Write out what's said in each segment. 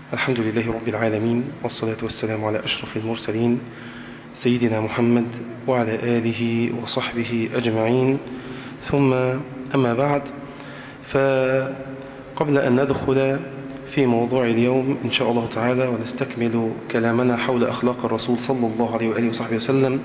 الحمد لله رب العالمين والصلاة والسلام على أشرف المرسلين سيدنا محمد وعلى آله وصحبه أجمعين ثم أما بعد فقبل أن ندخل في موضوع اليوم إن شاء الله تعالى ونستكمل كلامنا حول أخلاق الرسول صلى الله عليه وآله وصحبه وسلم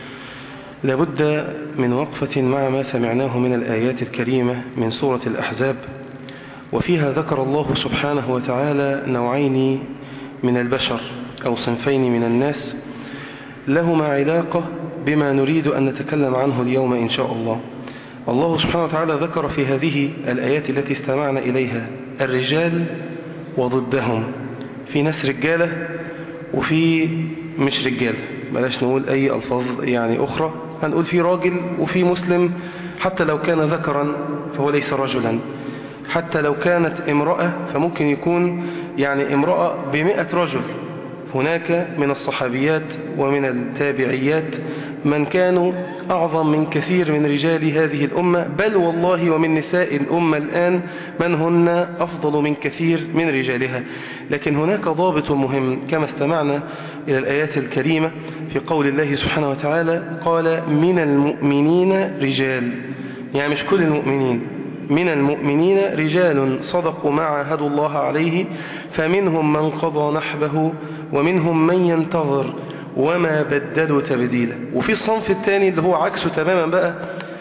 لابد من وقفة مع ما سمعناه من الآيات الكريمة من سورة الأحزاب وفيها ذكر الله سبحانه وتعالى نوعين من البشر أو صنفين من الناس لهما علاقة بما نريد أن نتكلم عنه اليوم إن شاء الله الله سبحانه وتعالى ذكر في هذه الآيات التي استمعنا إليها الرجال وضدهم في ناس رجالة وفي مش رجال بلاش نقول أي ألفاظ يعني أخرى هنقول في راجل وفي مسلم حتى لو كان ذكرا فهو ليس رجلا حتى لو كانت امرأة فممكن يكون يعني امرأة بمئة رجل هناك من الصحابيات ومن التابعيات من كانوا أعظم من كثير من رجال هذه الأمة بل والله ومن نساء الأمة الآن من هن أفضل من كثير من رجالها لكن هناك ضابط مهم كما استمعنا إلى الآيات الكريمة في قول الله سبحانه وتعالى قال من المؤمنين رجال يعني مش كل المؤمنين من المؤمنين رجال صدقوا ما عاهدوا الله عليه فمنهم من قضى نحبه ومنهم من ينتظر وما بدلوا تبديلا وفي الصنف الثاني اللي هو عكسه تماما بقى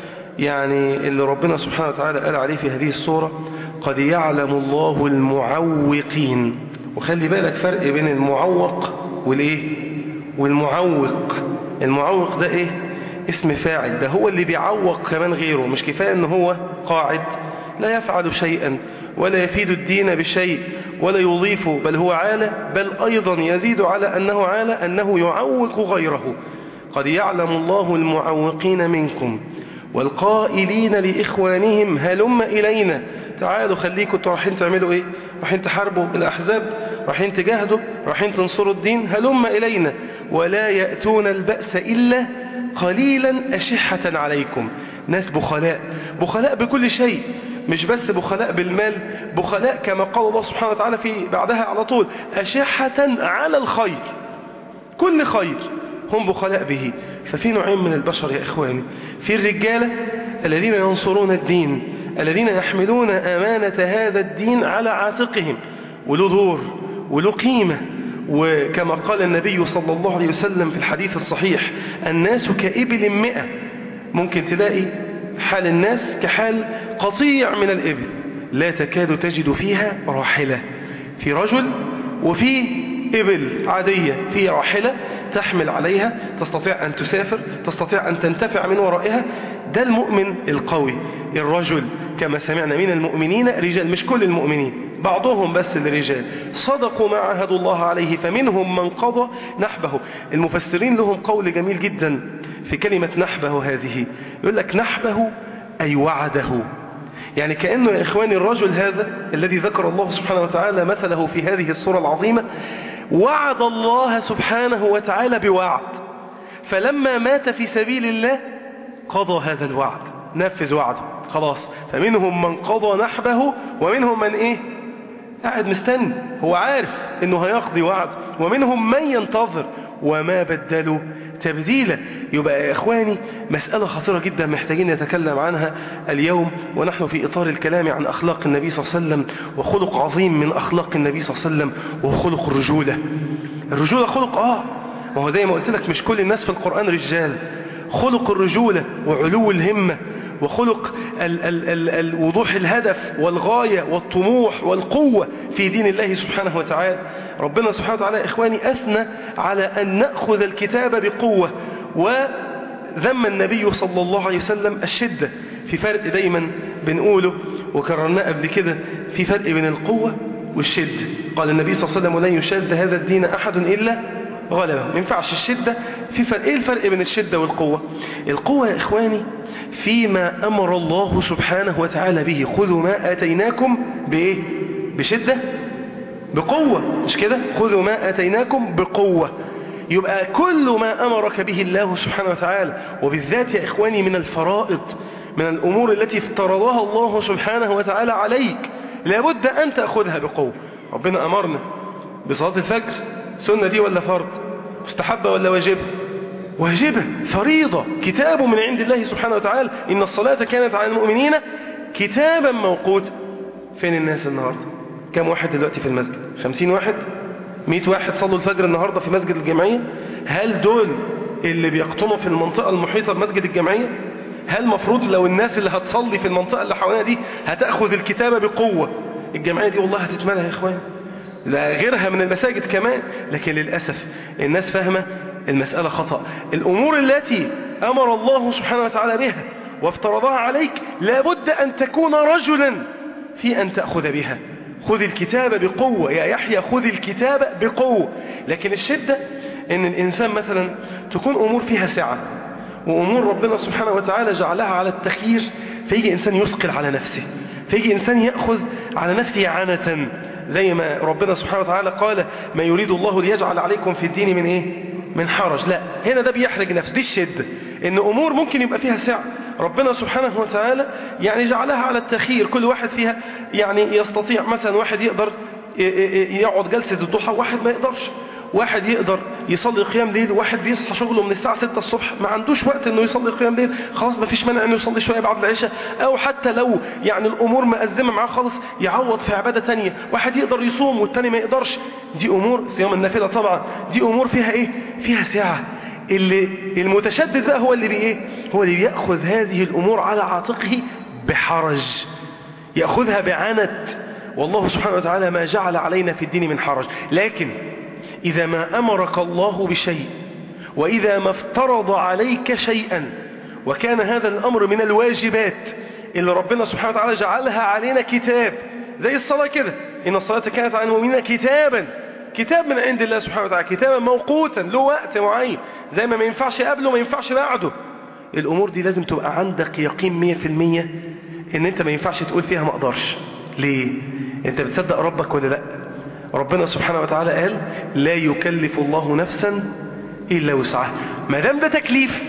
يعني اللي ربنا سبحانه وتعالى قال عليه في هذه الصورة قد يعلم الله المعوقين وخلي بالك فرق بين المعوق والايه والمعوق المعوق ده ايه اسم فاعل ده هو اللي بيعوق كمان غيره مش كفاية ان هو قاعد لا يفعل شيئا ولا يفيد الدين بشيء ولا يضيف بل هو عالة بل أيضا يزيد على أنه عالة أنه يعوق غيره قد يعلم الله المعوقين منكم والقائلين لإخوانهم هلم إلينا تعالوا خليكم رايحين تعملوا ايه رايحين تحاربوا الأحزاب رايحين تجاهدوا رايحين تنصروا الدين هلم إلينا ولا يأتون البأس إلا قليلا أشحة عليكم ناس بخلاء بخلاء بكل شيء مش بس بخلاء بالمال بخلاء كما قال الله سبحانه وتعالى في بعدها على طول أشحة على الخير كل خير هم بخلاء به ففي نوعين من البشر يا إخواني في الرجالة الذين ينصرون الدين الذين يحملون أمانة هذا الدين على عاتقهم وله دور وله قيمة وكما قال النبي صلى الله عليه وسلم في الحديث الصحيح الناس كإبل مئة ممكن تلاقي حال الناس كحال قطيع من الإبل لا تكاد تجد فيها راحلة في رجل وفي إبل عادية في راحلة تحمل عليها تستطيع أن تسافر تستطيع أن تنتفع من ورائها ده المؤمن القوي الرجل كما سمعنا من المؤمنين رجال مش كل المؤمنين بعضهم بس الرجال صدقوا ما عهدوا الله عليه فمنهم من قضى نحبه المفسرين لهم قول جميل جدا في كلمة نحبه هذه يقول لك نحبه أي وعده يعني كأنه يا إخواني الرجل هذا الذي ذكر الله سبحانه وتعالى مثله في هذه الصورة العظيمة وعد الله سبحانه وتعالى بوعد فلما مات في سبيل الله قضى هذا الوعد نفذ وعده خلاص فمنهم من قضى نحبه ومنهم من ايه قاعد مستني هو عارف انه هيقضي وعد ومنهم من ينتظر وما بدلوا تبديلا يبقى يا إخواني مسألة خطيرة جدا محتاجين نتكلم عنها اليوم ونحن في إطار الكلام عن أخلاق النبي صلى الله عليه وسلم وخلق عظيم من أخلاق النبي صلى الله عليه وسلم وهو خلق الرجولة الرجولة خلق آه ما هو زي ما قلت لك مش كل الناس في القرآن رجال خلق الرجولة وعلو الهمة وخلق ال ال ال ال وضوح الهدف والغاية والطموح والقوة في دين الله سبحانه وتعالى ربنا سبحانه وتعالى إخواني أثنى على أن نأخذ الكتاب بقوة وذم النبي صلى الله عليه وسلم الشدة في فرق دايما بنقوله وكررناه قبل كده في فرق بين القوة والشدة قال النبي صلى الله عليه وسلم لن يشد هذا الدين أحد إلا غلبه ما ينفعش الشدة في فرق ايه الفرق بين الشدة والقوة القوة يا اخواني فيما امر الله سبحانه وتعالى به خذوا ما اتيناكم بايه بشدة بقوة مش كده خذوا ما اتيناكم بقوة يبقى كل ما امرك به الله سبحانه وتعالى وبالذات يا اخواني من الفرائض من الامور التي افترضها الله سبحانه وتعالى عليك لابد ان تأخذها بقوة ربنا امرنا بصلاة الفجر سنة دي ولا فرض مستحبة ولا واجبة واجبة فريضة كتاب من عند الله سبحانه وتعالى إن الصلاة كانت على المؤمنين كتابا موقوتا فين الناس النهاردة كم واحد دلوقتي في المسجد خمسين واحد مئة واحد صلوا الفجر النهاردة في مسجد الجمعية هل دول اللي بيقطنوا في المنطقة المحيطة بمسجد الجمعية هل مفروض لو الناس اللي هتصلي في المنطقة اللي حوالينا دي هتأخذ الكتابة بقوة الجمعية دي والله هتتمنى يا إخوان لا غيرها من المساجد كمان لكن للأسف الناس فاهمة المسألة خطأ الأمور التي أمر الله سبحانه وتعالى بها وافترضها عليك لابد أن تكون رجلا في أن تأخذ بها خذ الكتاب بقوة يا يحيى خذ الكتاب بقوة لكن الشدة ان الانسان مثلا تكون امور فيها سعة وامور ربنا سبحانه وتعالى جعلها على التخيير فيجي انسان يثقل على نفسه فيجي انسان يأخذ على نفسه عنة زي ما ربنا سبحانه وتعالى قال ما يريد الله ليجعل عليكم في الدين من ايه من حرج لا هنا ده بيحرج نفسه دي الشدة ان امور ممكن يبقى فيها سعة ربنا سبحانه وتعالى يعني جعلها على التخيير كل واحد فيها يعني يستطيع مثلا واحد يقدر يقعد جلسة الضحى واحد ما يقدرش واحد يقدر يصلي قيام ليل واحد بيصحى شغله من الساعة 6 الصبح ما عندوش وقت انه يصلي قيام ليل خلاص ما فيش مانع انه يصلي شوية بعد العشاء او حتى لو يعني الامور مأزمة معاه خالص يعوض في عبادة تانية واحد يقدر يصوم والتاني ما يقدرش دي امور صيام النافلة طبعا دي امور فيها ايه فيها سعة اللي المتشدد بقى هو اللي بي ايه هو اللي بيأخذ هذه الامور على عاتقه بحرج يأخذها بعنت والله سبحانه وتعالى ما جعل علينا في الدين من حرج لكن إذا ما أمرك الله بشيء وإذا ما افترض عليك شيئا وكان هذا الأمر من الواجبات اللي ربنا سبحانه وتعالى جعلها علينا كتاب زي الصلاة كده إن الصلاة كانت على المؤمنين كتابا كتاب من عند الله سبحانه وتعالى كتابا موقوتا له وقت معين زي ما ما ينفعش قبله ما ينفعش بعده الأمور دي لازم تبقى عندك يقين مية في المية إن أنت ما ينفعش تقول فيها ما أقدرش ليه؟ أنت بتصدق ربك ولا لأ؟ ربنا سبحانه وتعالى قال لا يكلف الله نفسا إلا وسعها ما دام ده تكليف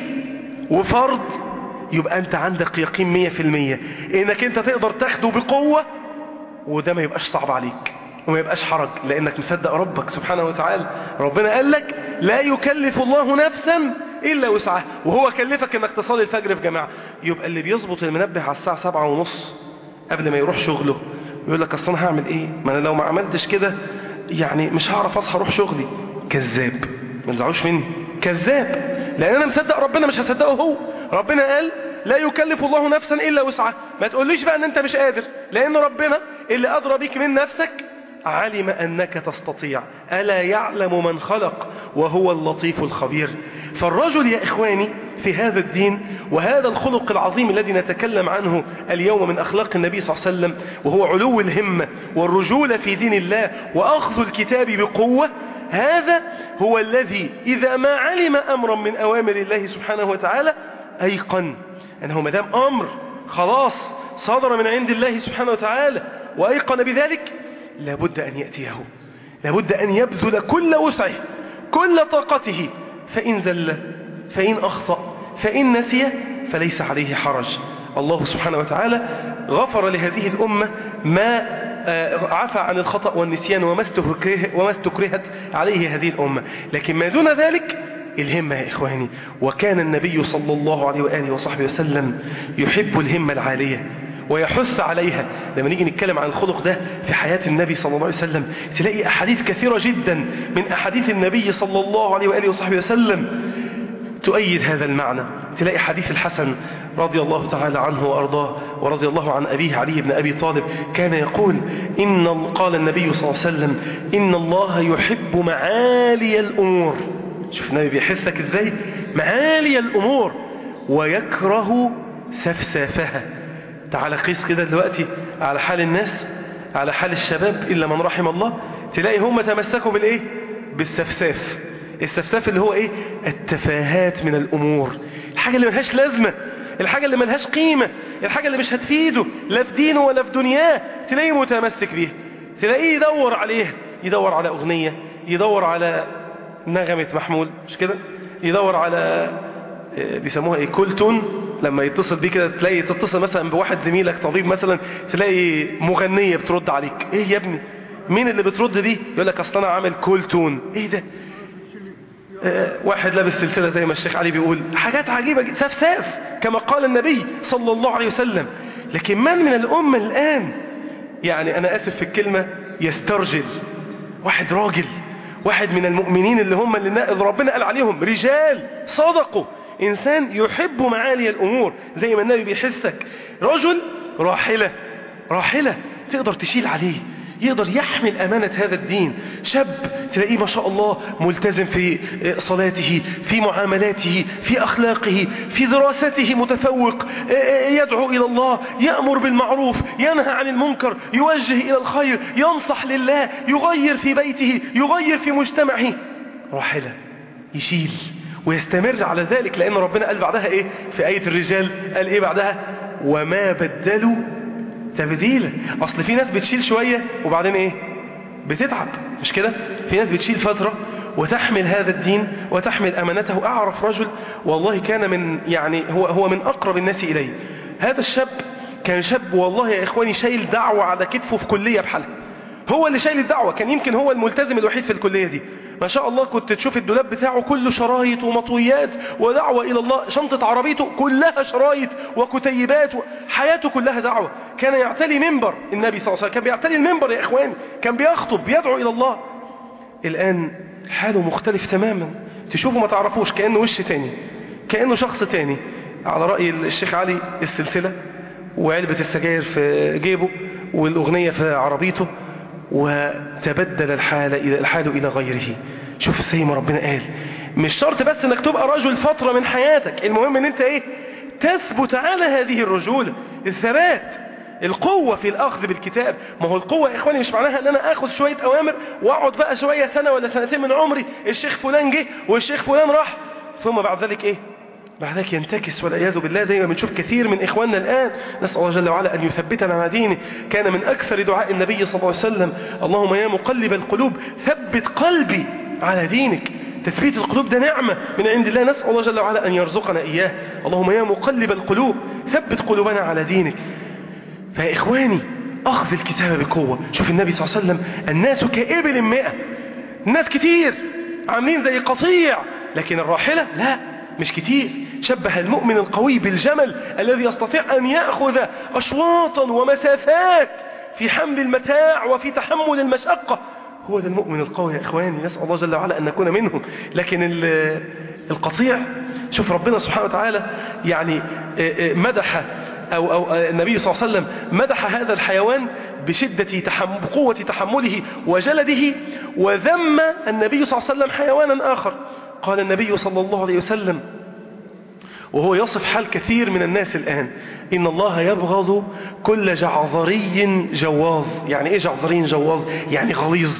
وفرض يبقى أنت عندك يقين مية في المية إنك أنت تقدر تاخده بقوة وده ما يبقاش صعب عليك وما يبقاش حرج لأنك مصدق ربك سبحانه وتعالى ربنا قال لك لا يكلف الله نفسا إلا وسعها وهو كلفك إنك تصلي الفجر في جماعة يبقى اللي بيظبط المنبه على الساعة سبعة ونص قبل ما يروح شغله يقول لك اصل انا هعمل ايه ما انا لو ما عملتش كده يعني مش هعرف اصحى اروح شغلي كذاب ما تزعلوش مني كذاب لان انا مصدق ربنا مش هصدقه هو ربنا قال لا يكلف الله نفسا الا وسعها ما تقوليش بقى ان انت مش قادر لان ربنا اللي ادرى بيك من نفسك علم انك تستطيع الا يعلم من خلق وهو اللطيف الخبير فالرجل يا اخواني في هذا الدين وهذا الخلق العظيم الذي نتكلم عنه اليوم من أخلاق النبي صلى الله عليه وسلم وهو علو الهمة والرجولة في دين الله وأخذ الكتاب بقوة هذا هو الذي إذا ما علم أمرا من أوامر الله سبحانه وتعالى أيقن أنه مدام أمر خلاص صدر من عند الله سبحانه وتعالى وأيقن بذلك لابد أن يأتيه لابد أن يبذل كل وسعه كل طاقته فإن زل فإن أخطأ فإن نسي فليس عليه حرج الله سبحانه وتعالى غفر لهذه الأمة ما عفى عن الخطأ والنسيان وما وما استكرهت عليه هذه الأمة لكن ما دون ذلك الهمة يا إخواني وكان النبي صلى الله عليه وآله وصحبه وسلم يحب الهمة العالية ويحث عليها لما نيجي نتكلم عن الخلق ده في حياة النبي صلى الله عليه وسلم تلاقي أحاديث كثيرة جدا من أحاديث النبي صلى الله عليه وآله وصحبه وسلم تؤيد هذا المعنى تلاقي حديث الحسن رضي الله تعالى عنه وأرضاه ورضي الله عن أبيه علي بن أبي طالب كان يقول إن قال النبي صلى الله عليه وسلم إن الله يحب معالي الأمور شوف النبي بيحثك إزاي معالي الأمور ويكره سفسافها تعال قيس كده دلوقتي على حال الناس على حال الشباب إلا من رحم الله تلاقي هم تمسكوا بالإيه بالسفساف السفساف اللي هو ايه التفاهات من الامور الحاجة اللي ملهاش لازمة الحاجة اللي ملهاش قيمة الحاجة اللي مش هتفيده لا في دينه ولا في دنياه تلاقيه متمسك بيها تلاقيه يدور عليها يدور على اغنية يدور على نغمة محمول مش كده يدور على بيسموها ايه كولتون لما يتصل بيه كده تلاقي تتصل مثلا بواحد زميلك طبيب مثلا تلاقي مغنية بترد عليك ايه يا ابني مين اللي بترد دي يقول لك اصل انا عامل كول تون ايه ده آه، واحد لابس سلسلة زي ما الشيخ علي بيقول حاجات عجيبة جدا سفساف كما قال النبي صلى الله عليه وسلم لكن من من الأمة الآن يعني أنا آسف في الكلمة يسترجل واحد راجل واحد من المؤمنين اللي هم اللي ربنا قال عليهم رجال صدقوا إنسان يحب معالي الأمور زي ما النبي بيحسك رجل راحلة راحلة تقدر تشيل عليه يقدر يحمل أمانة هذا الدين شاب تلاقيه ما شاء الله ملتزم في صلاته في معاملاته في أخلاقه في دراسته متفوق يدعو إلى الله يأمر بالمعروف ينهى عن المنكر يوجه إلى الخير ينصح لله يغير في بيته يغير في مجتمعه راحلة يشيل ويستمر على ذلك لأن ربنا قال بعدها إيه في آية الرجال قال إيه بعدها وما بدلوا تبديلا اصل في ناس بتشيل شوية وبعدين ايه بتتعب مش كده في ناس بتشيل فترة وتحمل هذا الدين وتحمل امانته اعرف رجل والله كان من يعني هو هو من اقرب الناس الي هذا الشاب كان شاب والله يا اخواني شايل دعوة على كتفه في كلية بحالها هو اللي شايل الدعوة كان يمكن هو الملتزم الوحيد في الكلية دي ما شاء الله كنت تشوف الدولاب بتاعه كله شرايط ومطويات ودعوة إلى الله شنطة عربيته كلها شرايط وكتيبات حياته كلها دعوة كان يعتلي منبر النبي صلى الله عليه وسلم كان بيعتلي المنبر يا إخواني كان بيخطب بيدعو إلى الله الآن حاله مختلف تماما تشوفه ما تعرفوش كأنه وش تاني كأنه شخص تاني على رأي الشيخ علي السلسلة وعلبة السجاير في جيبه والأغنية في عربيته وتبدل الحال إلى الحال إلى غيره شوف زي ما ربنا قال مش شرط بس انك تبقى رجل فترة من حياتك المهم ان انت ايه تثبت على هذه الرجولة الثبات القوة في الأخذ بالكتاب ما هو القوة يا إخواني مش معناها أن أنا أخذ شوية أوامر وأقعد بقى شوية سنة ولا سنتين من عمري الشيخ فلان جه والشيخ فلان راح ثم بعد ذلك إيه بعد ذلك ينتكس والعياذ بالله زي ما بنشوف كثير من إخواننا الآن نسأل الله جل وعلا أن يثبتنا على دينه كان من أكثر دعاء النبي صلى الله عليه وسلم اللهم يا مقلب القلوب ثبت قلبي على دينك تثبيت القلوب ده نعمة من عند الله نسأل الله جل وعلا أن يرزقنا إياه اللهم يا مقلب القلوب ثبت قلوبنا على دينك فيا إخواني أخذ الكتاب بقوة شوف النبي صلى الله عليه وسلم الناس كإبل مئة الناس كتير عاملين زي قصيع لكن الراحلة لا مش كتير شبه المؤمن القوي بالجمل الذي يستطيع أن يأخذ أشواطا ومسافات في حمل المتاع وفي تحمل المشقة هو ده المؤمن القوي يا إخواني نسأل الله جل وعلا أن نكون منهم لكن القطيع شوف ربنا سبحانه وتعالى يعني مدح أو, أو النبي صلى الله عليه وسلم مدح هذا الحيوان بشدة تحمل قوة تحمله وجلده وذم النبي صلى الله عليه وسلم حيوانا آخر قال النبي صلى الله عليه وسلم وهو يصف حال كثير من الناس الآن إن الله يبغض كل جعظري جواظ يعني إيه جعظري جواظ يعني غليظ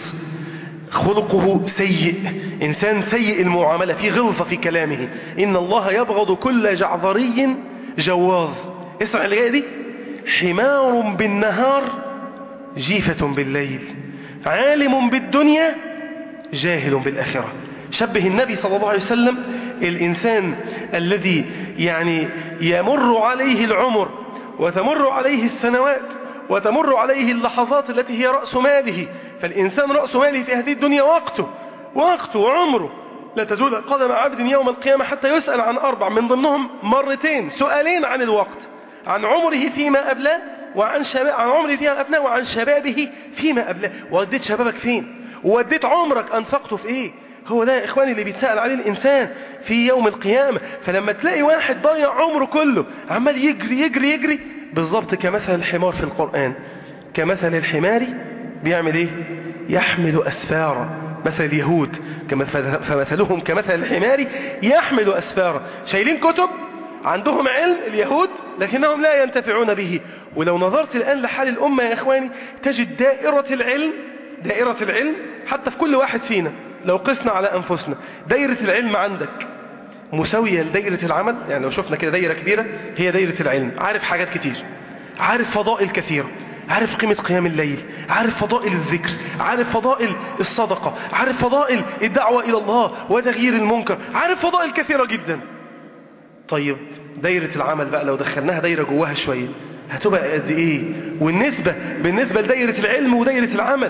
خلقه سيء إنسان سيء المعاملة في غلظة في كلامه إن الله يبغض كل جعظري جواظ اسمع اللي جاية دي حمار بالنهار جيفة بالليل عالم بالدنيا جاهل بالآخرة شبه النبي صلى الله عليه وسلم الإنسان الذي يعني يمر عليه العمر وتمر عليه السنوات وتمر عليه اللحظات التي هي رأس ماله فالإنسان رأس ماله في هذه الدنيا وقته وقته وعمره لا تزول قدم عبد يوم القيامة حتى يسأل عن أربع من ضمنهم مرتين سؤالين عن الوقت عن عمره فيما أبلاه وعن شباب عن عمره فيما أبلاه وعن شبابه فيما أبلاه وديت شبابك فين وديت عمرك أنفقته في إيه هو ده يا إخواني اللي بيتسأل عليه الإنسان في يوم القيامة فلما تلاقي واحد ضيع عمره كله عمال يجري يجري يجري بالضبط كمثل الحمار في القرآن كمثل الحمار بيعمل إيه يحمل أسفارا مثل اليهود فمثلهم كمثل الحمار يحمل أسفارا شايلين كتب عندهم علم اليهود لكنهم لا ينتفعون به ولو نظرت الآن لحال الأمة يا إخواني تجد دائرة العلم دائرة العلم حتى في كل واحد فينا لو قسنا على أنفسنا دايرة العلم عندك مساوية لدايرة العمل يعني لو شفنا كده دايرة كبيرة هي دايرة العلم عارف حاجات كتير عارف فضائل كثيرة عارف قيمة قيام الليل عارف فضائل الذكر عارف فضائل الصدقة عارف فضائل الدعوة إلى الله وتغيير المنكر عارف فضائل كثيرة جدا طيب دايرة العمل بقى لو دخلناها دايرة جواها شوية هتبقى قد ايه والنسبة بالنسبة لدايرة العلم ودايرة العمل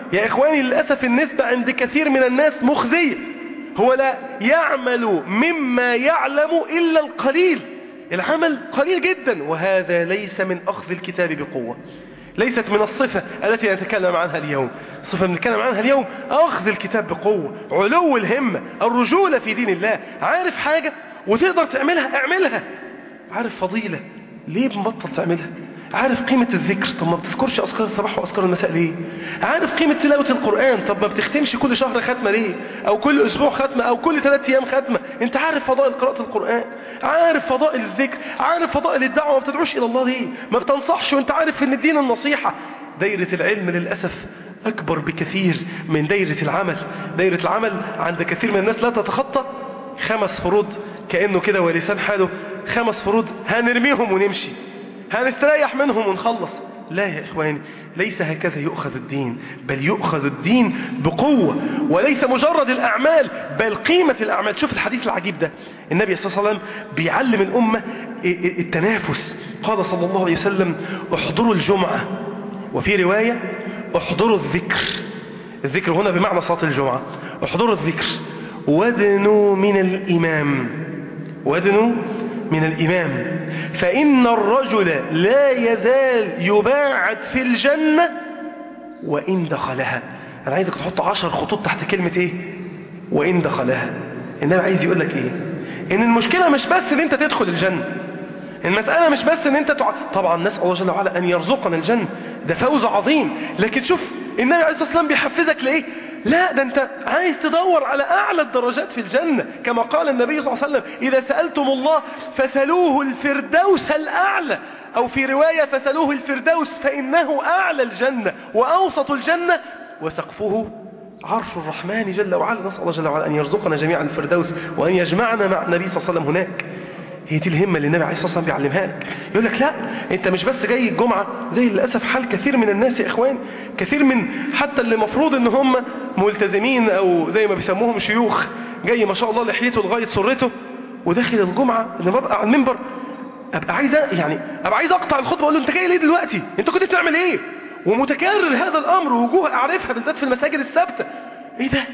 يا إخواني للأسف النسبة عند كثير من الناس مخزية هو لا يعمل مما يعلم إلا القليل العمل قليل جدا وهذا ليس من أخذ الكتاب بقوة ليست من الصفة التي نتكلم عنها اليوم الصفة اللي نتكلم عنها اليوم أخذ الكتاب بقوة علو الهمة الرجولة في دين الله عارف حاجة وتقدر تعملها اعملها عارف فضيلة ليه مبطل تعملها عارف قيمة الذكر طب ما بتذكرش أذكار الصباح وأذكار المساء ليه عارف قيمة تلاوة القرآن طب ما بتختمش كل شهر ختمة ليه أو كل أسبوع ختمة أو كل ثلاثة أيام ختمة أنت عارف فضائل قراءة القرآن عارف فضائل الذكر عارف فضائل الدعوة ما بتدعوش إلى الله ليه ما بتنصحش وأنت عارف إن الدين النصيحة دايرة العلم للأسف أكبر بكثير من دايرة العمل دايرة العمل عند كثير من الناس لا تتخطى خمس فروض كأنه كده ولسان حاله خمس فروض هنرميهم ونمشي هنستريح منهم ونخلص لا يا إخواني ليس هكذا يؤخذ الدين بل يؤخذ الدين بقوة وليس مجرد الأعمال بل قيمة الأعمال شوف الحديث العجيب ده النبي صلى الله عليه وسلم بيعلم الأمة التنافس قال صلى الله عليه وسلم احضروا الجمعة وفي رواية احضروا الذكر الذكر هنا بمعنى صلاة الجمعة احضروا الذكر وادنوا من الإمام وادنوا من الإمام فإن الرجل لا يزال يباعد في الجنة وإن دخلها أنا عايزك تحط عشر خطوط تحت كلمة إيه وإن دخلها النبي عايز يقول لك إيه إن المشكلة مش بس إن أنت تدخل الجنة المسألة مش بس إن أنت تع... طبعا نسأل الله جل وعلا أن يرزقنا الجنة ده فوز عظيم لكن شوف النبي عليه الصلاة والسلام بيحفزك لإيه لا ده انت عايز تدور على اعلى الدرجات في الجنة كما قال النبي صلى الله عليه وسلم اذا سألتم الله فسلوه الفردوس الاعلى او في رواية فسلوه الفردوس فانه اعلى الجنة واوسط الجنة وسقفه عرش الرحمن جل وعلا نسأل الله جل وعلا ان يرزقنا جميعا الفردوس وان يجمعنا مع النبي صلى الله عليه وسلم هناك هي دي الهمة اللي النبي عليه الصلاة والسلام بيعلمها لك يقول لك لا انت مش بس جاي الجمعة زي للأسف حال كثير من الناس يا اخوان كثير من حتى اللي مفروض ان هم ملتزمين او زي ما بيسموهم شيوخ جاي ما شاء الله لحيته لغاية سرته وداخل الجمعة اللي ببقى على المنبر ابقى عايز يعني ابقى عايز اقطع الخطبة اقول له انت جاي ليه دلوقتي انت كنت بتعمل ايه ومتكرر هذا الامر ووجوه اعرفها بالذات في المساجد الثابته ايه ده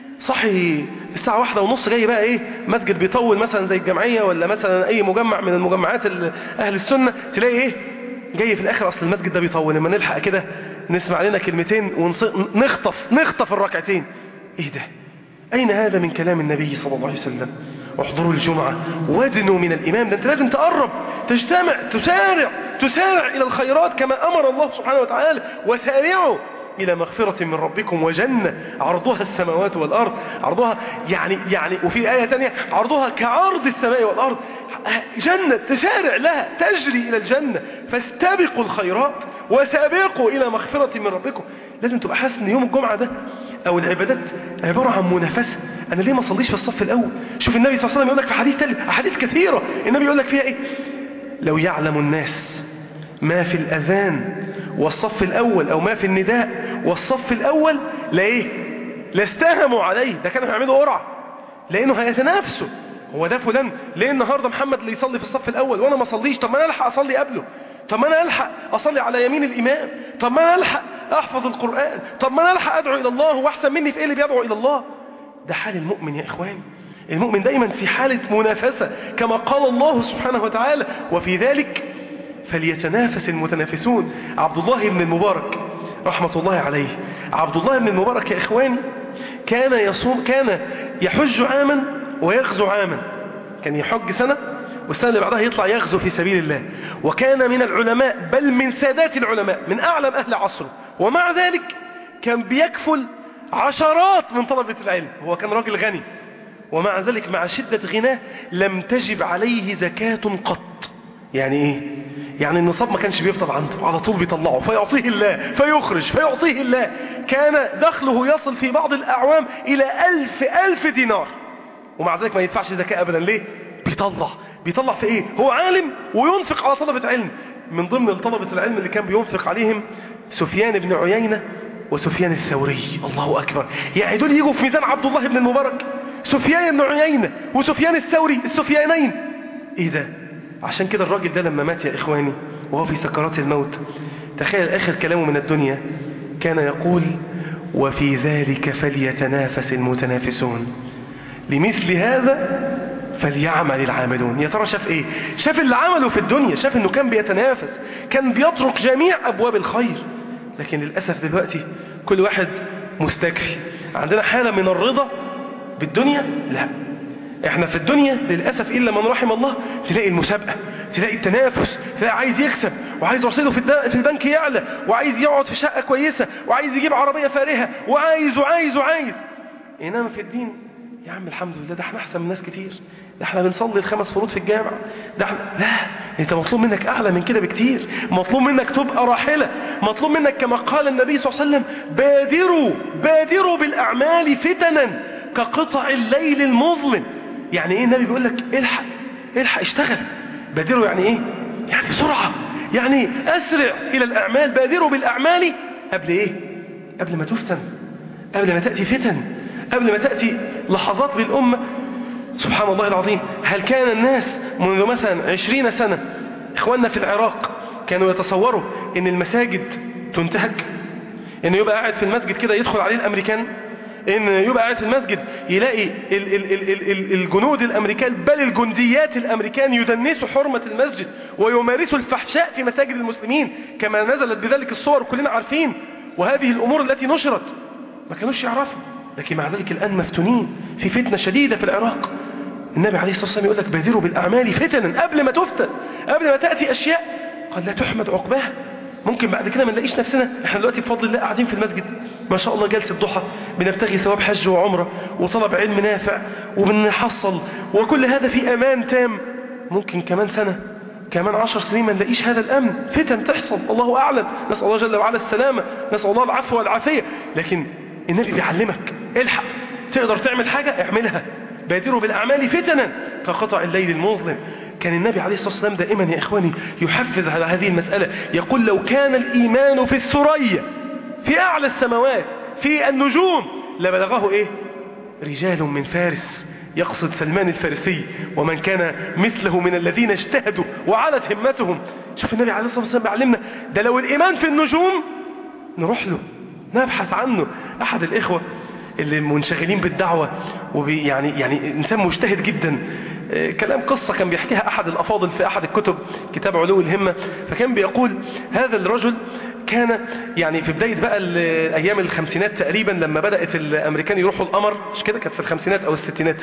صحي الساعة واحدة ونص جاي بقى ايه مسجد بيطول مثلا زي الجمعية ولا مثلا اي مجمع من المجمعات اهل السنة تلاقي ايه جاي في الاخر اصل المسجد ده بيطول لما نلحق كده نسمع لنا كلمتين ونخطف نخطف الركعتين ايه ده اين هذا من كلام النبي صلى الله عليه وسلم احضروا الجمعة وادنوا من الامام ده انت لازم تقرب تجتمع تسارع تسارع الى الخيرات كما امر الله سبحانه وتعالى وسارعوا إلى مغفرة من ربكم وجنة عرضها السماوات والأرض عرضها يعني يعني وفي آية تانية عرضها كعرض السماء والأرض جنة تسارع لها تجري إلى الجنة فاستبقوا الخيرات وسابقوا إلى مغفرة من ربكم لازم تبقى حاسس ان يوم الجمعة ده او العبادات عبارة عن منافسة انا ليه ما صليش في الصف الاول شوف النبي صلى الله عليه وسلم يقول لك في حديث تالي احاديث كثيرة النبي يقول لك فيها ايه لو يعلم الناس ما في الاذان والصف الاول او ما في النداء والصف الاول لا ايه لاستهموا عليه ده كانوا هيعملوا قرعه لانه هيتنافسوا هو ده فلان ليه النهارده محمد اللي يصلي في الصف الاول وانا ما اصليش طب ما انا الحق اصلي قبله طب ما انا الحق اصلي على يمين الامام طب ما انا الحق احفظ القران طب ما انا الحق ادعو الى الله واحسن مني في ايه اللي بيدعو الى الله ده حال المؤمن يا اخواني المؤمن دايما في حالة منافسة كما قال الله سبحانه وتعالى وفي ذلك فليتنافس المتنافسون عبد الله بن المبارك رحمة الله عليه عبد الله بن المبارك يا إخواني كان يصوم كان يحج عاما ويغزو عاما كان يحج سنة والسنة اللي بعدها يطلع يغزو في سبيل الله وكان من العلماء بل من سادات العلماء من أعلم أهل عصره ومع ذلك كان بيكفل عشرات من طلبة العلم هو كان راجل غني ومع ذلك مع شدة غناه لم تجب عليه زكاة قط يعني ايه يعني النصاب ما كانش بيفضل عنده على طول بيطلعه فيعطيه الله فيخرج فيعطيه الله كان دخله يصل في بعض الأعوام إلى ألف ألف دينار ومع ذلك ما يدفعش زكاة أبدا ليه بيطلع بيطلع في ايه هو عالم وينفق على طلبة علم من ضمن طلبة العلم اللي كان بينفق عليهم سفيان بن عيينة وسفيان الثوري الله أكبر يعني دول يجوا في ميزان عبد الله بن المبارك سفيان بن عيينة وسفيان الثوري السفيانين ايه ده عشان كده الراجل ده لما مات يا إخواني وهو في سكرات الموت تخيل آخر كلامه من الدنيا كان يقول وفي ذلك فليتنافس المتنافسون لمثل هذا فليعمل العاملون يا ترى شاف ايه شاف اللي عمله في الدنيا شاف انه كان بيتنافس كان بيترك جميع ابواب الخير لكن للأسف دلوقتي كل واحد مستكفي عندنا حالة من الرضا بالدنيا لا احنا في الدنيا للأسف إلا من رحم الله تلاقي المسابقة تلاقي التنافس تلاقي عايز يكسب وعايز رصيده في, في البنك يعلى وعايز يقعد في شقة كويسة وعايز يجيب عربية فارهة وعايز وعايز وعايز إنما في الدين يا عم الحمد لله ده احنا أحسن من ناس كتير ده احنا بنصلي الخمس فروض في الجامع ده احنا لا انت مطلوب منك اعلى من كده بكتير مطلوب منك تبقى راحلة مطلوب منك كما قال النبي صلى الله عليه وسلم بادروا بادروا بالاعمال فتنا كقطع الليل المظلم يعني ايه النبي بيقول لك الحق الحق اشتغل بادروا يعني ايه يعني بسرعة يعني اسرع الى الاعمال بادروا بالاعمال قبل ايه قبل ما تفتن قبل ما تأتي فتن قبل ما تأتي لحظات بالأمة سبحان الله العظيم هل كان الناس منذ مثلا عشرين سنة إخواننا في العراق كانوا يتصوروا أن المساجد تنتهك أن يبقى قاعد في المسجد كده يدخل عليه الأمريكان أن يبقى قاعد في المسجد يلاقي ال ال ال ال ال الجنود الأمريكان بل الجنديات الأمريكان يدنسوا حرمة المسجد ويمارسوا الفحشاء في مساجد المسلمين كما نزلت بذلك الصور كلنا عارفين وهذه الأمور التي نشرت ما كانوش يعرفوا لكن مع ذلك الآن مفتونين في فتنة شديدة في العراق النبي عليه الصلاة والسلام يقول لك بادروا بالأعمال فتنا قبل ما تفتن قبل ما تأتي أشياء قد لا تحمد عقباها ممكن بعد كده ما نلاقيش نفسنا احنا دلوقتي بفضل الله قاعدين في المسجد ما شاء الله جلسة ضحى بنبتغي ثواب حج وعمرة وطلب علم نافع وبنحصل وكل هذا في أمان تام ممكن كمان سنة كمان عشر سنين ما نلاقيش هذا الأمن فتن تحصل الله أعلم نسأل الله جل وعلا السلامة نسأل الله العفو والعافية لكن النبي بيعلمك الحق تقدر تعمل حاجة اعملها بادروا بالأعمال فتنا كقطع الليل المظلم كان النبي عليه الصلاة والسلام دائما يا إخواني يحفز على هذه المسألة يقول لو كان الإيمان في الثريا في أعلى السماوات في النجوم لبلغه إيه رجال من فارس يقصد سلمان الفارسي ومن كان مثله من الذين اجتهدوا وعلت همتهم شوف النبي عليه الصلاة والسلام بيعلمنا ده لو الإيمان في النجوم نروح له نبحث عنه أحد الإخوة اللي منشغلين بالدعوة وبي يعني يعني إنسان مجتهد جدا كلام قصة كان بيحكيها أحد الأفاضل في أحد الكتب كتاب علو الهمة فكان بيقول هذا الرجل كان يعني في بداية بقى أيام الخمسينات تقريبا لما بدأت الأمريكان يروحوا القمر مش كده كانت في الخمسينات أو الستينات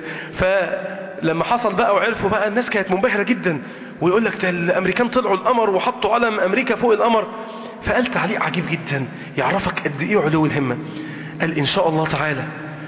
فلما حصل بقى وعرفوا بقى الناس كانت منبهرة جدا ويقول لك ده الأمريكان طلعوا القمر وحطوا علم أمريكا فوق القمر فقال تعليق عجيب جدا يعرفك قد إيه علو الهمة قال إن شاء الله تعالى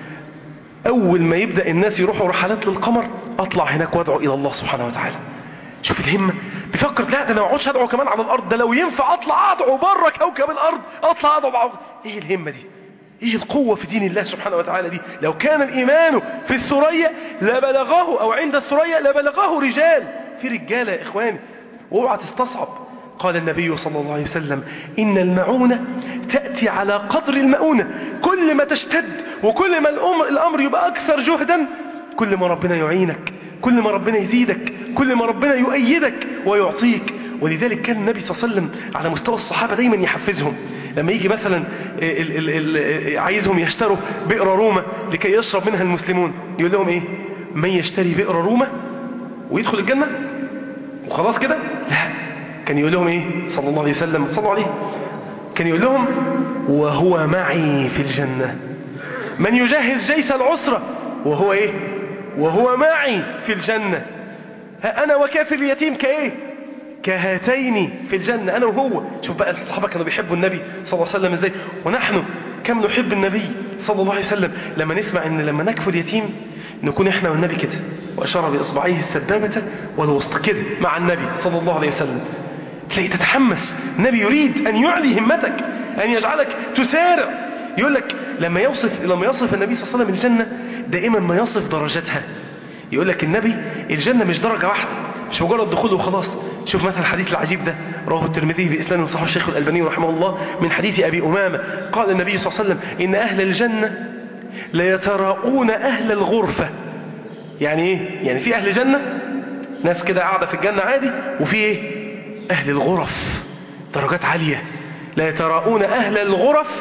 أول ما يبدأ الناس يروحوا رحلات للقمر أطلع هناك وادعو إلى الله سبحانه وتعالى شوف الهمة بيفكر لا ده انا ما اقعدش ادعو كمان على الارض ده لو ينفع اطلع ادعو بره كوكب الارض اطلع ادعو بعض ايه الهمة دي ايه القوة في دين الله سبحانه وتعالى دي لو كان الايمان في الثريا لبلغه او عند الثريا لبلغه رجال في رجالة يا اخواني واوعى تستصعب قال النبي صلى الله عليه وسلم إن المعونة تأتي على قدر المؤونة كل ما تشتد وكل ما الأمر, الأمر يبقى أكثر جهدا كل ما ربنا يعينك كل ما ربنا يزيدك كل ما ربنا يؤيدك ويعطيك ولذلك كان النبي صلى الله عليه وسلم على مستوى الصحابة دايما يحفزهم لما يجي مثلا ال ال ال عايزهم يشتروا بئر رومة لكي يشرب منها المسلمون يقول لهم ايه من يشتري بئر رومة ويدخل الجنة وخلاص كده لا كان يقول لهم ايه صلى الله عليه وسلم صلوا عليه كان يقول لهم وهو معي في الجنة من يجهز جيش العسرة وهو ايه وهو معي في الجنة أنا وكافر اليتيم كايه كهاتين في الجنة أنا وهو شوف بقى الصحابة كانوا بيحبوا النبي صلى الله عليه وسلم ازاي ونحن كم نحب النبي صلى الله عليه وسلم لما نسمع ان لما نكفل اليتيم نكون احنا والنبي كده واشار باصبعيه السبابة والوسط كده مع النبي صلى الله عليه وسلم تلاقي تتحمس النبي يريد ان يعلي همتك ان يجعلك تسارع يقول لك لما يوصف لما يصف النبي صلى الله عليه وسلم الجنة دائما ما يصف درجاتها يقول لك النبي الجنة مش درجة واحدة مش مجرد دخول وخلاص شوف مثلا الحديث العجيب ده رواه الترمذي بإسناد صحيح الشيخ الألباني رحمه الله من حديث أبي أمامة قال النبي صلى الله عليه وسلم إن أهل الجنة ليتراءون أهل الغرفة يعني إيه؟ يعني في أهل جنة ناس كده قاعدة في الجنة عادي وفي إيه؟ أهل الغرف درجات عالية لا يتراءون أهل الغرف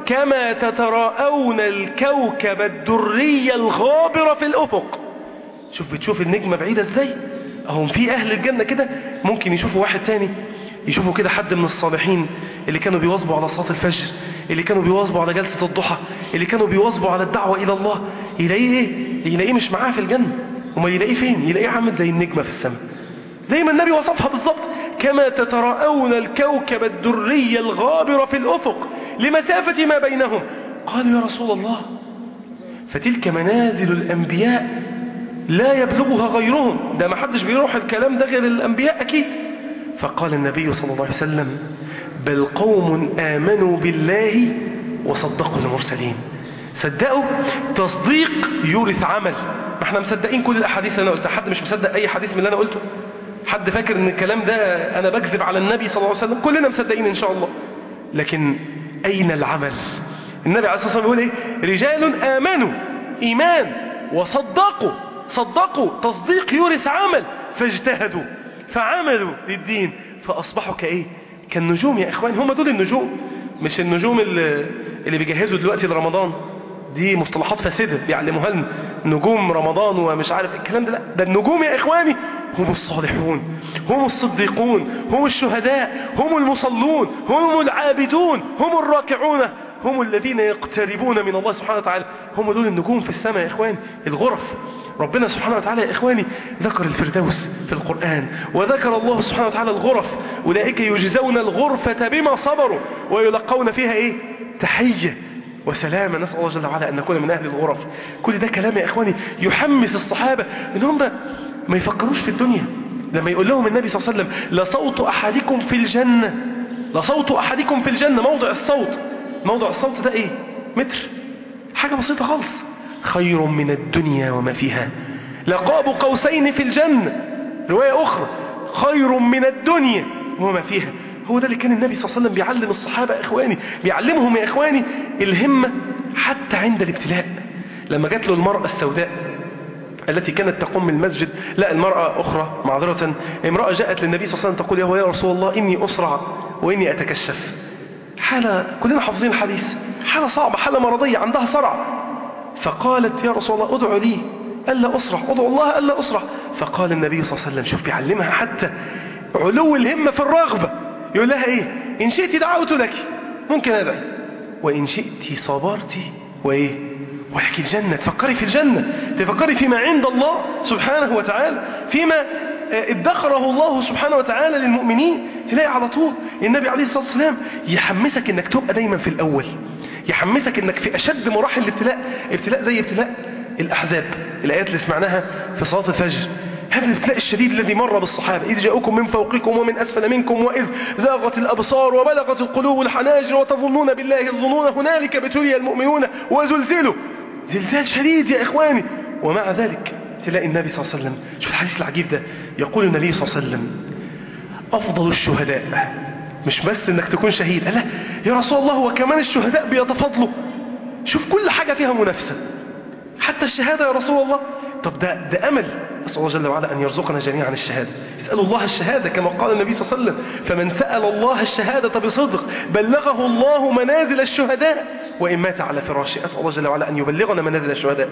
كما تتراءون الكوكب الدري الغابر في الأفق شوف بتشوف النجمة بعيدة ازاي اهم في اهل الجنة كده ممكن يشوفوا واحد تاني يشوفوا كده حد من الصالحين اللي كانوا بيواظبوا على صلاة الفجر اللي كانوا بيواظبوا على جلسة الضحى اللي كانوا بيواظبوا على الدعوة إلى الله يلاقيه ايه يلاقيه مش معاه في الجنة وما يلاقيه فين يلاقيه عامل زي النجمة في السماء زي ما النبي وصفها بالظبط كما تتراءون الكوكب الدري الغابر في الأفق لمسافة ما بينهم قالوا يا رسول الله فتلك منازل الأنبياء لا يبلغها غيرهم ده ما حدش بيروح الكلام ده غير الأنبياء أكيد فقال النبي صلى الله عليه وسلم بل قوم آمنوا بالله وصدقوا المرسلين صدقوا تصديق يورث عمل ما احنا مصدقين كل الأحاديث اللي أنا قلتها حد مش مصدق أي حديث من اللي أنا قلته حد فاكر ان الكلام ده أنا بكذب على النبي صلى الله عليه وسلم كلنا مصدقين إن شاء الله لكن أين العمل النبي عليه الصلاة والسلام يقول إيه رجال آمنوا إيمان وصدقوا صدقوا تصديق يورث عمل فاجتهدوا فعملوا للدين فأصبحوا كإيه كالنجوم يا إخوان هم دول النجوم مش النجوم اللي, اللي بيجهزوا دلوقتي لرمضان دي مصطلحات فاسدة بيعلموها لنا نجوم رمضان ومش عارف الكلام ده لا ده النجوم يا إخواني هم الصالحون هم الصديقون هم الشهداء هم المصلون هم العابدون هم الراكعون هم الذين يقتربون من الله سبحانه وتعالى هم دول النجوم في السماء يا إخواني الغرف ربنا سبحانه وتعالى يا إخواني ذكر الفردوس في القرآن وذكر الله سبحانه وتعالى الغرف أولئك يجزون الغرفة بما صبروا ويلقون فيها إيه تحية وسلامة نسأل الله جل وعلا أن نكون من أهل الغرف كل ده كلام يا إخواني يحمس الصحابة إن هم ما يفكروش في الدنيا لما يقول لهم النبي صلى الله عليه وسلم لصوت أحدكم في الجنة لصوت أحدكم في الجنة موضع الصوت موضع الصوت ده إيه متر حاجة بسيطة خالص خير من الدنيا وما فيها لقاب قوسين في الجنة رواية أخرى خير من الدنيا وما فيها هو ده اللي كان النبي صلى الله عليه وسلم بيعلم الصحابة يا إخواني بيعلمهم يا إخواني الهمة حتى عند الابتلاء لما جات له المرأة السوداء التي كانت تقوم المسجد لا المرأة أخرى معذرة امرأة جاءت للنبي صلى الله عليه وسلم تقول يا رسول الله إني أسرع وإني أتكشف حالة كلنا حافظين الحديث حالة صعبة حالة مرضية عندها صرع فقالت يا رسول الله ادعو لي ألا أسرع ادعو الله ألا أسرع فقال النبي صلى الله عليه وسلم شوف بيعلمها حتى علو الهمة في الرغبة يقول لها إيه إن شئت دعوت لك ممكن أدعي وإن شئت صبرت وإيه ولك الجنة تفكري في الجنة تفكري فيما عند الله سبحانه وتعالى فيما ادخره الله سبحانه وتعالى للمؤمنين تلاقي على طول النبي عليه الصلاة والسلام يحمسك انك تبقى دايما في الأول يحمسك انك في أشد مراحل الابتلاء ابتلاء زي ابتلاء الأحزاب الآيات اللي سمعناها في صلاة الفجر هذا الابتلاء الشديد الذي مر بالصحابة إذ جاءكم من فوقكم ومن أسفل منكم وإذ زاغت الأبصار وبلغت القلوب الحناجر وتظنون بالله الظنون هنالك ابتلي المؤمنون وزلزلوا زلزال شديد يا إخواني ومع ذلك تلاقي النبي صلى الله عليه وسلم شوف الحديث العجيب ده يقول النبي صلى الله عليه وسلم أفضل الشهداء مش بس انك تكون شهيد لا يا رسول الله وكمان الشهداء بيتفضلوا شوف كل حاجة فيها منافسة حتى الشهادة يا رسول الله طب ده, ده أمل أسأل الله جل وعلا أن يرزقنا جميعا الشهادة اسألوا الله الشهادة كما قال النبي صلى الله عليه وسلم فمن سأل الله الشهادة بصدق بلغه الله منازل الشهداء وإن مات على فراشه أسأل الله جل وعلا أن يبلغنا منازل الشهداء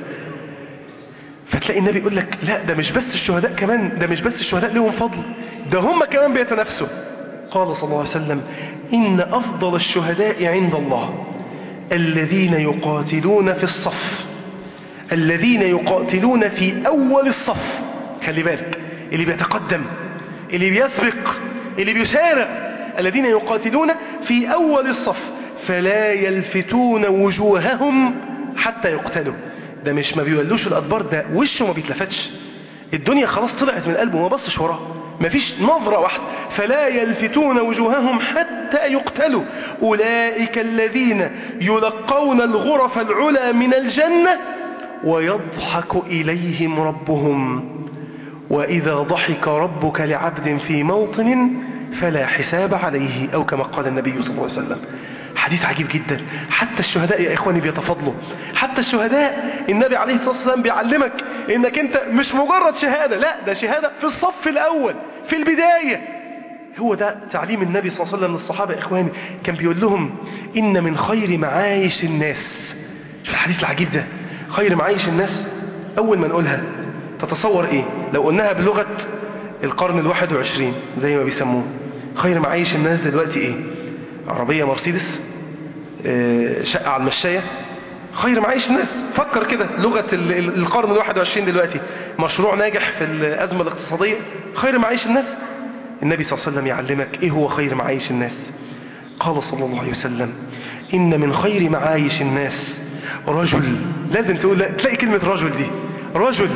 فتلاقي النبي يقول لك لا ده مش بس الشهداء كمان ده مش بس الشهداء لهم فضل ده هم كمان بيتنافسوا قال صلى الله عليه وسلم إن أفضل الشهداء عند الله الذين يقاتلون في الصف الذين يقاتلون في أول الصف خلي بالك اللي بيتقدم اللي بيسبق اللي بيسارع الذين يقاتلون في أول الصف فلا يلفتون وجوههم حتى يقتلوا ده مش ما بيولوش الأدبار ده وشه ما بيتلفتش الدنيا خلاص طلعت من قلبه ما بصش وراه مفيش نظرة واحدة فلا يلفتون وجوههم حتى يقتلوا أولئك الذين يلقون الغرف العلا من الجنة ويضحك إليهم ربهم وإذا ضحك ربك لعبد في موطن فلا حساب عليه أو كما قال النبي صلى الله عليه وسلم حديث عجيب جدا حتى الشهداء يا إخواني بيتفضلوا حتى الشهداء النبي عليه الصلاة والسلام بيعلمك إنك أنت مش مجرد شهادة لا ده شهادة في الصف الأول في البداية هو ده تعليم النبي صلى الله عليه وسلم للصحابة إخواني كان بيقول لهم إن من خير معايش الناس شوف الحديث العجيب ده خير معايش الناس أول ما نقولها تتصور إيه لو قلناها بلغة القرن الواحد وعشرين زي ما بيسموه خير معايش الناس دلوقتي إيه عربية مرسيدس آه، شقة على المشاية خير معايش الناس فكر كده لغة ال- ال- القرن الواحد وعشرين دلوقتي مشروع ناجح في الأزمة الاقتصادية خير معايش الناس النبي صلى الله عليه وسلم يعلمك ايه هو خير معايش الناس قال صلى الله عليه وسلم إن من خير معايش الناس رجل لازم تقول تلاقي كلمة رجل دي رجل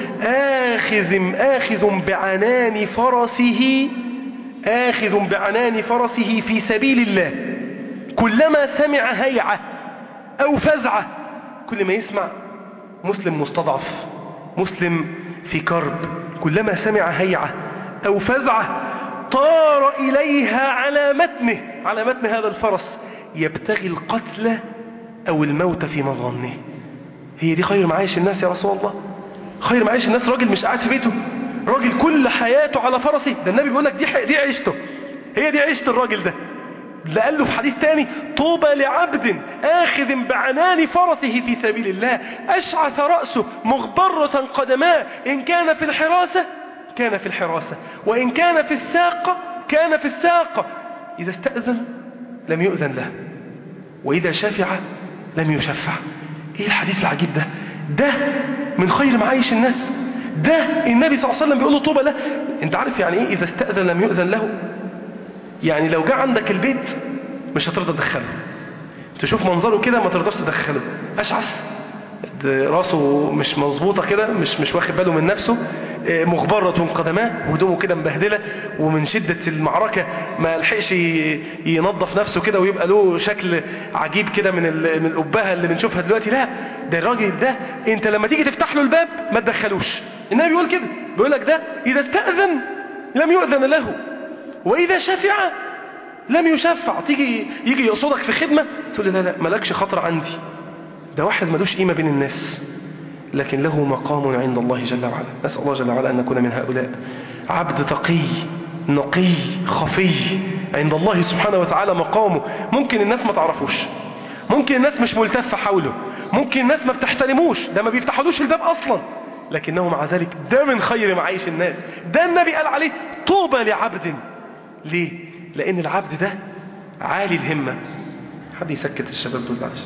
آخذ آخذ بعنان فرسه آخذ بعنان فرسه في سبيل الله كلما سمع هيعة أو فزعة كل ما يسمع مسلم مستضعف مسلم في كرب كلما سمع هيعة أو فزعة طار إليها على متنه على متن هذا الفرس يبتغي القتل أو الموت في مظنه هي دي خير معايش الناس يا رسول الله خير معايش الناس راجل مش قاعد في بيته راجل كل حياته على فرسه ده النبي بيقول لك دي حي... دي عيشته هي دي عيشة الراجل ده ده قال له في حديث تاني طوبى لعبد آخذ بعنان فرسه في سبيل الله أشعث رأسه مغبرة قدماه إن كان في الحراسة كان في الحراسة وإن كان في الساقة كان في الساقة إذا استأذن لم يؤذن له وإذا شفع لم يشفع إيه الحديث العجيب ده ده من خير معايش الناس ده النبي صلى الله عليه وسلم بيقول له طوبى له انت عارف يعني ايه اذا استأذن لم يؤذن له يعني لو جاء عندك البيت مش هترضى تدخله تشوف منظره كده ما ترضاش تدخله اشعث راسه مش مظبوطة كده مش مش واخد باله من نفسه مغبرة قدماه وهدومه كده مبهدلة ومن شدة المعركة ما لحقش ينظف نفسه كده ويبقى له شكل عجيب كده من من الأبهة اللي بنشوفها دلوقتي لا ده الراجل ده انت لما تيجي تفتح له الباب ما تدخلوش النبي بيقول كده بيقول لك ده إذا استأذن لم يؤذن له وإذا شفع لم يشفع تيجي يجي يقصدك في خدمة تقول له لا لا مالكش خطر عندي ده واحد ملوش قيمة بين الناس لكن له مقام عند الله جل وعلا نسأل الله جل وعلا أن نكون من هؤلاء عبد تقي نقي خفي عند الله سبحانه وتعالى مقامه ممكن الناس ما تعرفوش ممكن الناس مش ملتفة حوله ممكن الناس ما بتحترموش ده ما بيفتحولوش الباب أصلا لكنه مع ذلك ده من خير معيش الناس ده النبي قال عليه طوبى لعبد ليه لأن العبد ده عالي الهمة حد يسكت الشباب دول بعد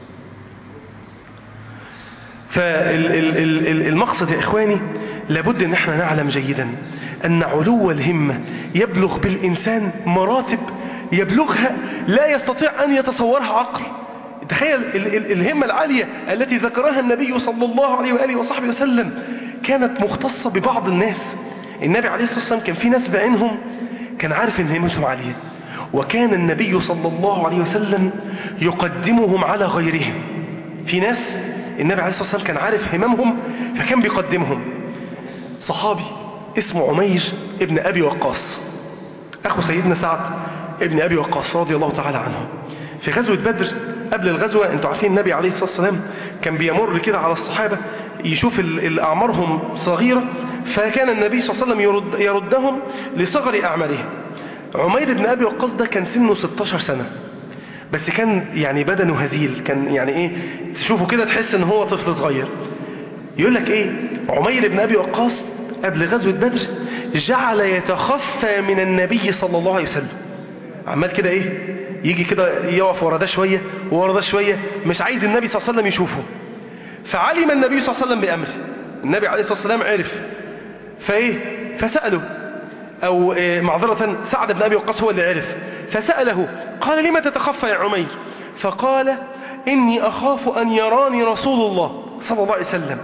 فالمقصد يا إخواني لابد أن احنا نعلم جيدا أن علو الهمة يبلغ بالإنسان مراتب يبلغها لا يستطيع أن يتصورها عقل تخيل الهمة العالية التي ذكرها النبي صلى الله عليه وآله وصحبه وسلم كانت مختصة ببعض الناس النبي عليه الصلاة والسلام كان في ناس بعينهم كان عارف ان همتهم عالية وكان النبي صلى الله عليه وسلم يقدمهم على غيرهم في ناس النبي عليه الصلاة والسلام كان عارف هممهم فكان بيقدمهم صحابي اسمه عمير ابن أبي وقاص أخو سيدنا سعد ابن أبي وقاص رضي الله تعالى عنه في غزوة بدر قبل الغزوة انتوا عارفين النبي عليه الصلاة والسلام كان بيمر كده على الصحابة يشوف أعمارهم صغيرة فكان النبي صلى الله عليه وسلم يرد يردهم لصغر أعمالهم عمير بن أبي وقاص ده كان سنه 16 سنة بس كان يعني بدنه هزيل كان يعني ايه تشوفه كده تحس ان هو طفل صغير يقول لك ايه عمير بن ابي وقاص قبل غزوة بدر جعل يتخفى من النبي صلى الله عليه وسلم عمال كده ايه يجي كده يقف ورا ده شوية ورا ده شوية مش عايز النبي صلى الله عليه وسلم يشوفه فعلم النبي صلى الله عليه وسلم بأمره النبي عليه الصلاة والسلام عرف فايه فسأله او إيه معذرة سعد بن ابي وقاص هو اللي عرف فسأله قال لما تتخفى يا عمير فقال إني أخاف أن يراني رسول الله صلى الله عليه وسلم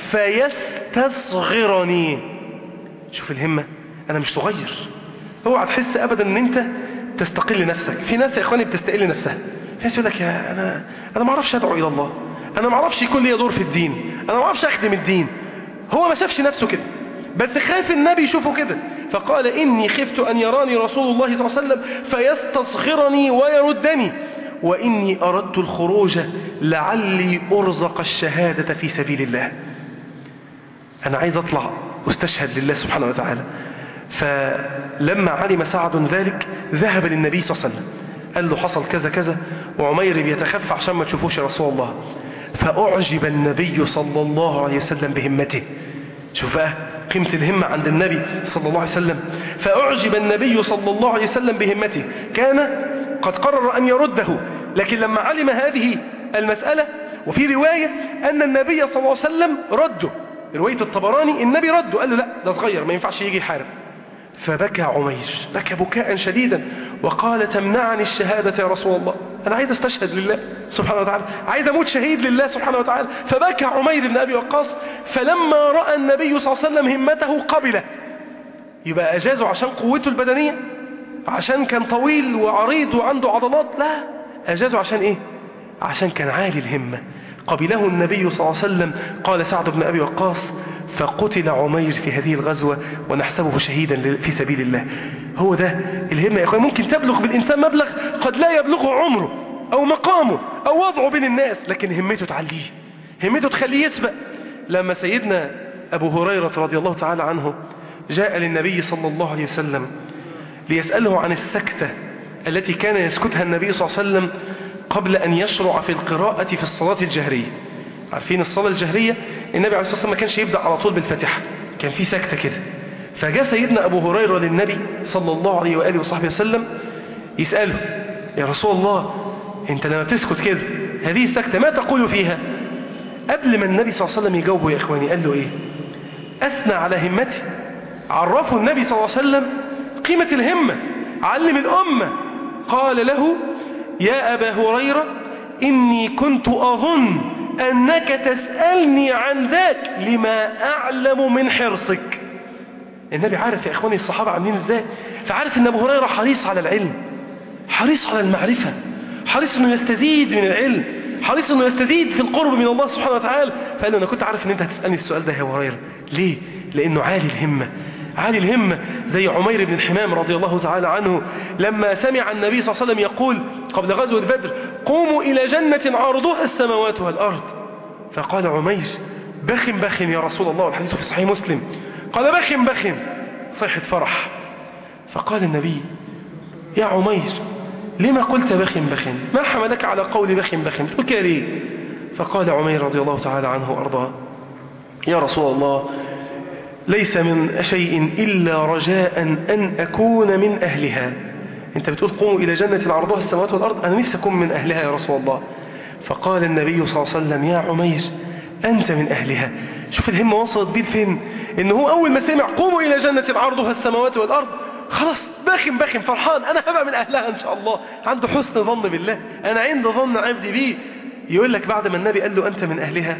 فيستصغرني شوف الهمة أنا مش صغير اوعى تحس أبدا أن أنت تستقل نفسك في ناس يا إخواني بتستقل نفسها في ناس يقول لك يا أنا أنا ما أعرفش أدعو إلى الله أنا ما أعرفش يكون لي دور في الدين أنا ما أعرفش أخدم الدين هو ما شافش نفسه كده بس خاف النبي يشوفه كده فقال إني خفت أن يراني رسول الله صلى الله عليه وسلم فيستصغرني ويردني وإني أردت الخروج لعلي أرزق الشهادة في سبيل الله أنا عايز أطلع أستشهد لله سبحانه وتعالى فلما علم سعد ذلك ذهب للنبي صلى الله عليه وسلم قال له حصل كذا كذا وعمير بيتخفى عشان ما تشوفوش يا رسول الله فأعجب النبي صلى الله عليه وسلم بهمته شوف بقى قيمة الهمة عند النبي صلى الله عليه وسلم فأعجب النبي صلى الله عليه وسلم بهمته كان قد قرر أن يرده لكن لما علم هذه المسألة وفي رواية أن النبي صلى الله عليه وسلم رده رواية الطبراني النبي رده قال له لا ده صغير ما ينفعش يجي يحارب فبكى عمير بكى بكاء شديدا وقال تمنعني الشهادة يا رسول الله أنا عايز استشهد لله سبحانه وتعالى عايز أموت شهيد لله سبحانه وتعالى فبكى عمير بن أبي وقاص فلما رأى النبي صلى الله عليه وسلم همته قبله يبقى أجازه عشان قوته البدنية عشان كان طويل وعريض وعنده عضلات لا أجازه عشان إيه عشان كان عالي الهمة قبله النبي صلى الله عليه وسلم قال سعد بن أبي وقاص فقتل عمير في هذه الغزوة ونحسبه شهيدا في سبيل الله هو ده الهمة يا أخوان ممكن تبلغ بالإنسان مبلغ قد لا يبلغه عمره أو مقامه أو وضعه بين الناس لكن همته تعليه همته تخليه يسبق لما سيدنا أبو هريرة رضي الله تعالى عنه جاء للنبي صلى الله عليه وسلم ليسأله عن السكتة التي كان يسكتها النبي صلى الله عليه وسلم قبل أن يشرع في القراءة في الصلاة الجهرية عارفين الصلاة الجهرية النبي عليه الصلاة والسلام ما كانش يبدأ على طول بالفاتحة كان في سكتة كده فجاء سيدنا أبو هريرة للنبي صلى الله عليه وآله وصحبه وسلم يسأله يا رسول الله انت لما تسكت كده هذه السكتة ما تقول فيها قبل ما النبي صلى الله عليه وسلم يجاوبه يا إخواني قال له إيه أثنى على همته عرفه النبي صلى الله عليه وسلم قيمة الهمة علم الأمة قال له يا أبا هريرة إني كنت أظن أنك تسألني عن ذاك لما أعلم من حرصك النبي عارف يا إخواني الصحابة عاملين إزاي فعارف أن أبو هريرة حريص على العلم حريص على المعرفة حريص أنه يستزيد من العلم حريص أنه يستزيد في القرب من الله سبحانه وتعالى فقال له أنا كنت عارف أن أنت هتسألني السؤال ده يا أبو هريرة ليه؟ لأنه عالي الهمة عالي الهمة زي عمير بن الحمام رضي الله تعالى عنه لما سمع النبي صلى الله عليه وسلم يقول قبل غزوة بدر قوموا إلى جنة عرضها السماوات والأرض فقال عمير بخ بخ يا رسول الله والحديث في صحيح مسلم قال بخ بخ صيحة فرح فقال النبي يا عمير لما قلت بخ بخ ما حملك على قول بخ بخ تقول كده ليه فقال عمير رضي الله تعالى عنه وأرضاه يا رسول الله ليس من شيء إلا رجاء أن أكون من أهلها أنت بتقول قوموا إلى جنة عرضها السماوات والأرض أنا نفسي أكون من أهلها يا رسول الله فقال النبي صلى الله عليه وسلم يا عمير أنت من أهلها شوف الهمة وصلت بيه لفين إن هو أول ما سمع قوموا إلى جنة عرضها السماوات والأرض خلاص باخم باخم فرحان أنا هبقى من أهلها إن شاء الله عنده حسن ظن بالله أنا عند ظن عبدي بيه يقول لك بعد ما النبي قال له أنت من أهلها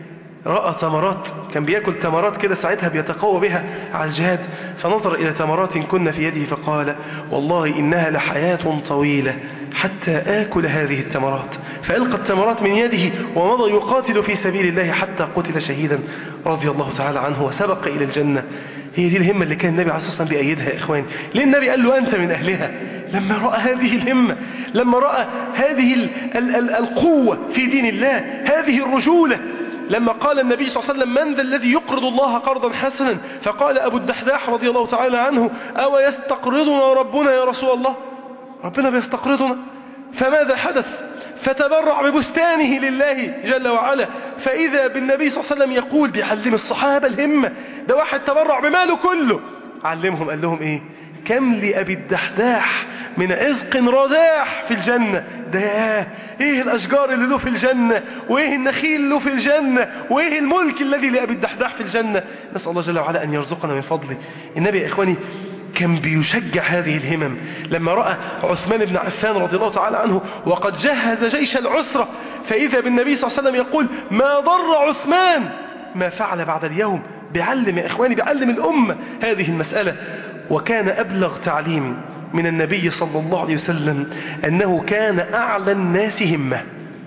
رأى تمرات كان بيأكل تمرات كده ساعتها بيتقوى بها على الجهاد فنظر إلى تمرات كنا في يده فقال والله إنها لحياة طويلة حتى آكل هذه التمرات فألقى التمرات من يده ومضى يقاتل في سبيل الله حتى قتل شهيدا رضي الله تعالى عنه وسبق إلى الجنة هي دي الهمة اللي كان النبي عليه الصلاة والسلام بيأيدها يا إخواني ليه النبي قال له أنت من أهلها لما رأى هذه الهمة لما رأى هذه ال ال ال القوة في دين الله هذه الرجولة لما قال النبي صلى الله عليه وسلم من ذا الذي يقرض الله قرضا حسنا فقال أبو الدحداح رضي الله تعالى عنه أو يستقرضنا ربنا يا رسول الله ربنا بيستقرضنا فماذا حدث فتبرع ببستانه لله جل وعلا فإذا بالنبي صلى الله عليه وسلم يقول بيعلم الصحابة الهمة ده واحد تبرع بماله كله علمهم قال لهم ايه كم لأبي الدحداح من عزق رداح في الجنة ده ايه الاشجار اللي له في الجنة وايه النخيل له في الجنة وايه الملك الذي لأبي الدحداح في الجنة نسأل الله جل وعلا ان يرزقنا من فضله النبي يا اخواني كان بيشجع هذه الهمم لما رأى عثمان بن عفان رضي الله تعالى عنه وقد جهز جيش العسرة فإذا بالنبي صلى الله عليه وسلم يقول ما ضر عثمان ما فعل بعد اليوم بيعلم يا إخواني بيعلم الأمة هذه المسألة وكان أبلغ تعليم من النبي صلى الله عليه وسلم أنه كان أعلى الناس همة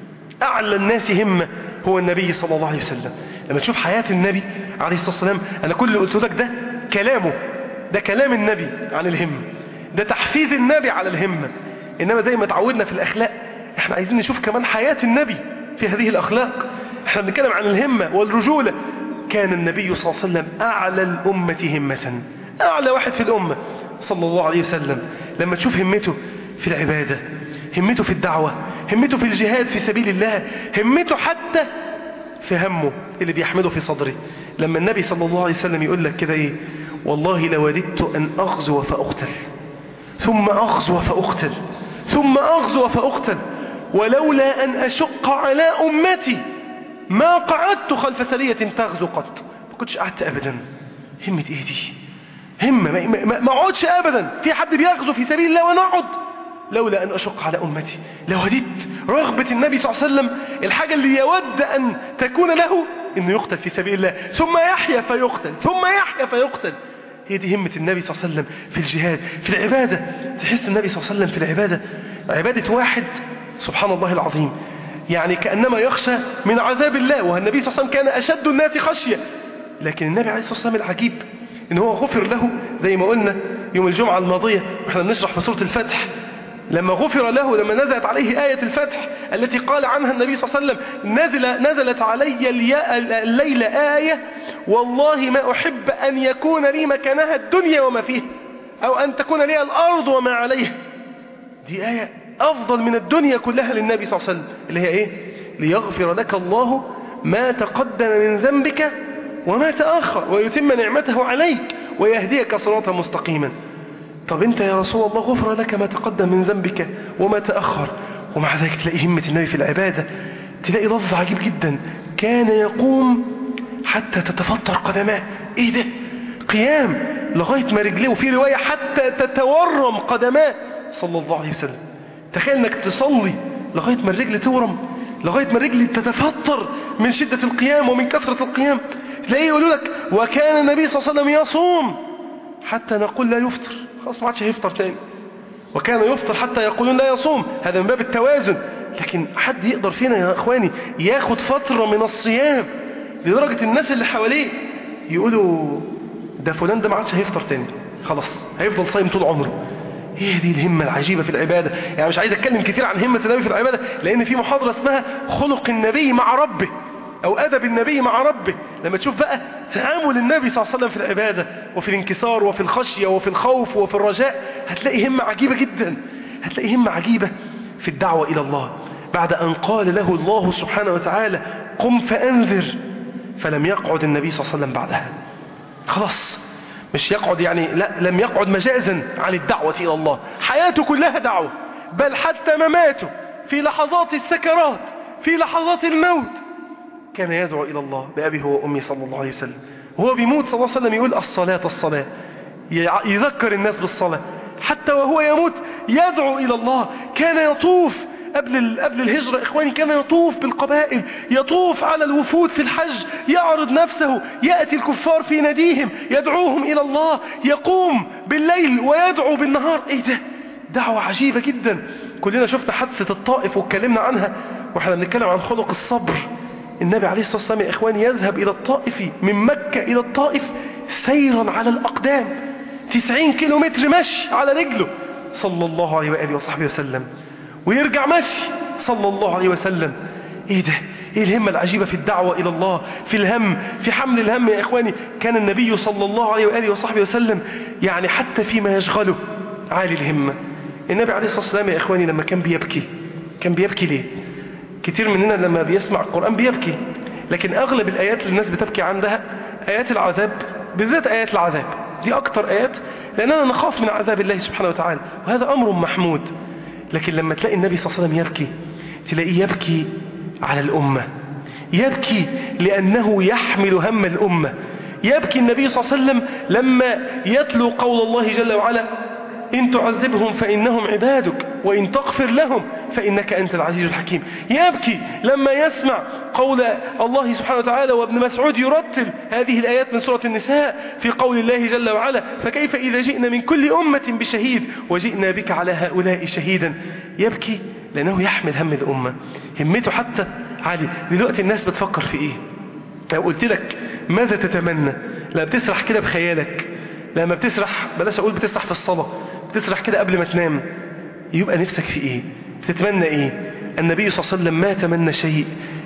أعلى الناس همة هو النبي صلى الله عليه وسلم لما تشوف حياة النبي عليه الصلاة والسلام أنا كل اللي قلت لك ده كلامه ده كلام النبي عن الهمة ده تحفيز النبي على الهمة إنما زي ما تعودنا في الأخلاق احنا عايزين نشوف كمان حياة النبي في هذه الأخلاق احنا بنتكلم عن الهمة والرجولة كان النبي صلى الله عليه وسلم أعلى الأمة همة أعلى واحد في الأمة صلى الله عليه وسلم لما تشوف همته في العبادة همته في الدعوة همته في الجهاد في سبيل الله همته حتى في همه اللي بيحمله في صدره لما النبي صلى الله عليه وسلم يقول لك كده ايه والله لوددت أن أغزو فأقتل ثم أغزو فأقتل ثم أغزو فأقتل ولولا أن أشق على أمتي ما قعدت خلف سرية تغزو قط ما كنتش قعدت أبدا همة إيه دي همة ما, ما, ما اقعدش أبدا في حد بيغزو في سبيل الله وأنا أقعد لولا أن أشق على أمتي لوددت رغبة النبي صلى الله عليه وسلم الحاجة اللي يود أن تكون له إنه يقتل في سبيل الله ثم يحيا فيقتل ثم يحيا فيقتل هي دي همة النبي صلى الله عليه وسلم في الجهاد في العبادة تحس النبي صلى الله عليه وسلم في العبادة عبادة واحد سبحان الله العظيم يعني كأنما يخشى من عذاب الله والنبي صلى الله عليه وسلم كان أشد الناس خشية لكن النبي عليه الصلاة والسلام العجيب إن هو غفر له زي ما قلنا يوم الجمعة الماضية وإحنا بنشرح في سورة الفتح لما غفر له لما نزلت عليه آية الفتح التي قال عنها النبي صلى الله عليه وسلم نزل نزلت علي الليلة آية والله ما أحب أن يكون لي مكانها الدنيا وما فيها أو أن تكون لي الأرض وما عليها دي آية أفضل من الدنيا كلها للنبي صلى الله عليه وسلم اللي هي إيه ليغفر لك الله ما تقدم من ذنبك وما تأخر ويتم نعمته عليك ويهديك صراطا مستقيما طب انت يا رسول الله غفر لك ما تقدم من ذنبك وما تأخر ومع ذلك تلاقي همة النبي في العبادة تلاقي لفظ عجيب جدا كان يقوم حتى تتفطر قدماه ايه ده قيام لغاية ما رجليه وفي رواية حتى تتورم قدماه صلى الله عليه وسلم تخيل انك تصلي لغاية ما الرجل تورم لغاية ما الرجل تتفطر من شدة القيام ومن كثرة القيام تلاقيه يقولوا لك وكان النبي صلى الله عليه وسلم يصوم حتى نقول لا يفطر خلاص ما عادش هيفطر تاني وكان يفطر حتى يقولون لا يصوم هذا من باب التوازن لكن حد يقدر فينا يا اخواني ياخد فترة من الصيام لدرجة الناس اللي حواليه يقولوا ده فلان ده ما عادش هيفطر تاني خلاص هيفضل صايم طول عمره هي دي الهمة العجيبة في العبادة يعني مش عايز اتكلم كتير عن همة النبي في العبادة لان في محاضرة اسمها خلق النبي مع ربه او ادب النبي مع ربه لما تشوف بقى تعامل النبي صلى الله عليه وسلم في العبادة وفي الانكسار وفي الخشية وفي الخوف وفي الرجاء هتلاقي همة عجيبة جدا هتلاقي همة عجيبة في الدعوة الى الله بعد ان قال له الله سبحانه وتعالى قم فانذر فلم يقعد النبي صلى الله عليه وسلم بعدها خلاص مش يقعد يعني لا لم يقعد مجازا عن الدعوة إلى الله حياته كلها دعوة بل حتى مماته في لحظات السكرات في لحظات الموت كان يدعو إلى الله بأبي هو وأمي صلى الله عليه وسلم وهو بيموت صلى الله عليه وسلم يقول الصلاة الصلاة يذكر الناس بالصلاة حتى وهو يموت يدعو إلى الله كان يطوف قبل قبل الهجرة إخواني كان يطوف بالقبائل يطوف على الوفود في الحج يعرض نفسه يأتي الكفار في ناديهم يدعوهم إلى الله يقوم بالليل ويدعو بالنهار إيه ده دعوة عجيبة جدا كلنا شفنا حادثة الطائف واتكلمنا عنها واحنا بنتكلم عن خلق الصبر النبي عليه الصلاة والسلام يا إخواني يذهب إلى الطائف من مكة إلى الطائف سيرا على الأقدام تسعين كيلو متر مشي على رجله صلى الله عليه وآله وصحبه وسلم ويرجع مشي صلى الله عليه وسلم ايه ده ايه الهمة العجيبة في الدعوة الى الله في الهم في حمل الهم يا اخواني كان النبي صلى الله عليه وآله وصحبه وسلم يعني حتى فيما يشغله عالي الهمة النبي عليه الصلاة والسلام يا اخواني لما كان بيبكي كان بيبكي ليه كتير مننا لما بيسمع القرآن بيبكي لكن اغلب الايات اللي الناس بتبكي عندها ايات العذاب بالذات ايات العذاب دي اكتر ايات لاننا نخاف من عذاب الله سبحانه وتعالى وهذا امر محمود لكن لما تلاقي النبي صلى الله عليه وسلم يبكي تلاقيه يبكي على الأمة يبكي لأنه يحمل هم الأمة يبكي النبي صلى الله عليه وسلم لما يتلو قول الله جل وعلا إن تعذبهم فإنهم عبادك وإن تغفر لهم فإنك أنت العزيز الحكيم يبكي لما يسمع قول الله سبحانه وتعالى وابن مسعود يرتل هذه الآيات من سورة النساء في قول الله جل وعلا فكيف إذا جئنا من كل أمة بشهيد وجئنا بك على هؤلاء شهيدا يبكي لأنه يحمل هم الأمة همته حتى عالي دلوقتي الناس بتفكر في إيه لو قلت لك ماذا تتمنى لا بتسرح كده بخيالك لما بتسرح بلاش أقول بتسرح في الصلاة بتسرح كده قبل ما تنام يبقى نفسك في إيه بتتمنى إيه النبي صلى الله عليه وسلم ما تمنى شيء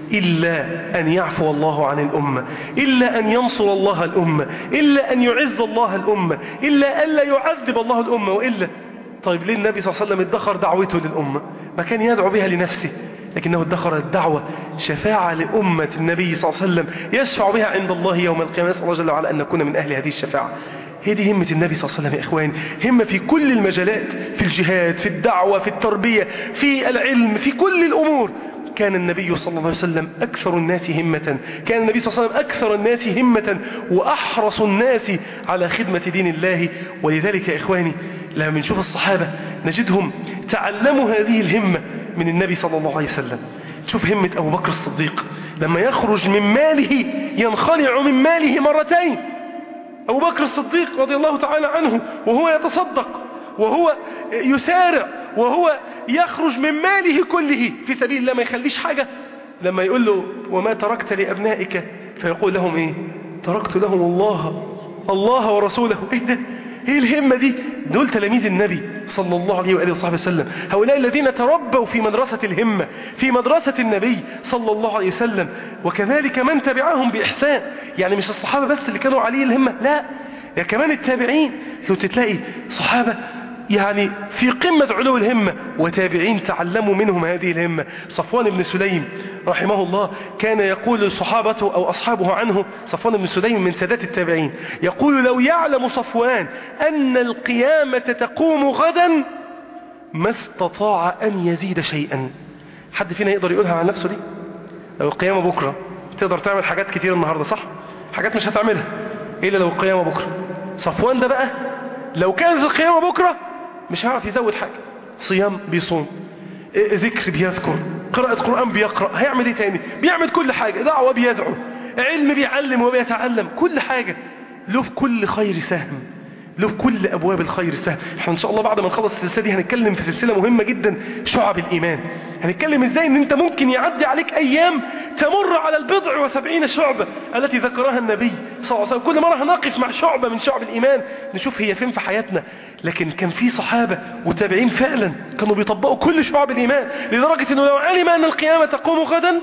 إلا أن يعفو الله عن الأمة إلا أن ينصر الله الأمة إلا أن يعز الله الأمة إلا ألا يعذب الله الأمة وإلا طيب ليه النبي صلى الله عليه وسلم ادخر دعوته للأمة ما كان يدعو بها لنفسه لكنه ادخر الدعوة شفاعة لأمة النبي صلى الله عليه وسلم يشفع بها عند الله يوم القيامة نسأل الله جل وعلا أن نكون من أهل هذه الشفاعة هي دي همة النبي صلى الله عليه وسلم يا إخواني همة في كل المجالات في الجهاد في الدعوة في التربية في العلم في كل الأمور كان النبي صلى الله عليه وسلم أكثر الناس همة كان النبي صلى الله عليه وسلم أكثر الناس همة وأحرص الناس على خدمة دين الله ولذلك يا إخواني لما نشوف الصحابة نجدهم تعلموا هذه الهمة من النبي صلى الله عليه وسلم شوف همة أبو بكر الصديق لما يخرج من ماله ينخلع من ماله مرتين أبو بكر الصديق رضي الله تعالى عنه وهو يتصدق وهو يسارع وهو يخرج من ماله كله في سبيل الله ما يخليش حاجة لما يقول له وما تركت لأبنائك فيقول لهم إيه تركت لهم الله الله ورسوله إيه ده ايه الهمة دي دول تلاميذ النبي صلى الله عليه وآله وصحبه وسلم هؤلاء الذين تربوا في مدرسة الهمة في مدرسة النبي صلى الله عليه وسلم وكذلك من تبعهم بإحسان يعني مش الصحابة بس اللي كانوا عليه الهمة لا يا كمان التابعين لو تتلاقي صحابة يعني في قمة علو الهمة وتابعين تعلموا منهم هذه الهمة صفوان بن سليم رحمه الله كان يقول صحابته أو أصحابه عنه صفوان بن سليم من سادات التابعين يقول لو يعلم صفوان أن القيامة تقوم غدا ما استطاع أن يزيد شيئا حد فينا يقدر يقولها عن نفسه دي لو القيامة بكرة تقدر تعمل حاجات كتير النهاردة صح حاجات مش هتعملها إلا لو القيامة بكرة صفوان ده بقى لو كانت القيامة بكرة مش هيعرف يزود حاجة صيام بيصوم ذكر بيذكر قراءة قرآن بيقرأ هيعمل ايه تاني بيعمل كل حاجة دعوة بيدعو علم بيعلم وبيتعلم كل حاجة له في كل خير سهم له في كل أبواب الخير سهم احنا إن شاء الله بعد ما نخلص السلسلة دي هنتكلم في سلسلة مهمة جدا شعب الإيمان هنتكلم ازاي ان انت ممكن يعدي عليك ايام تمر على البضع وسبعين شعبة التي ذكرها النبي صلى الله عليه وسلم كل مرة هنقف مع شعبة من شعب الإيمان نشوف هي فين في حياتنا لكن كان في صحابة وتابعين فعلا كانوا بيطبقوا كل شعب الإيمان لدرجة انه لو علم ان القيامة تقوم غدا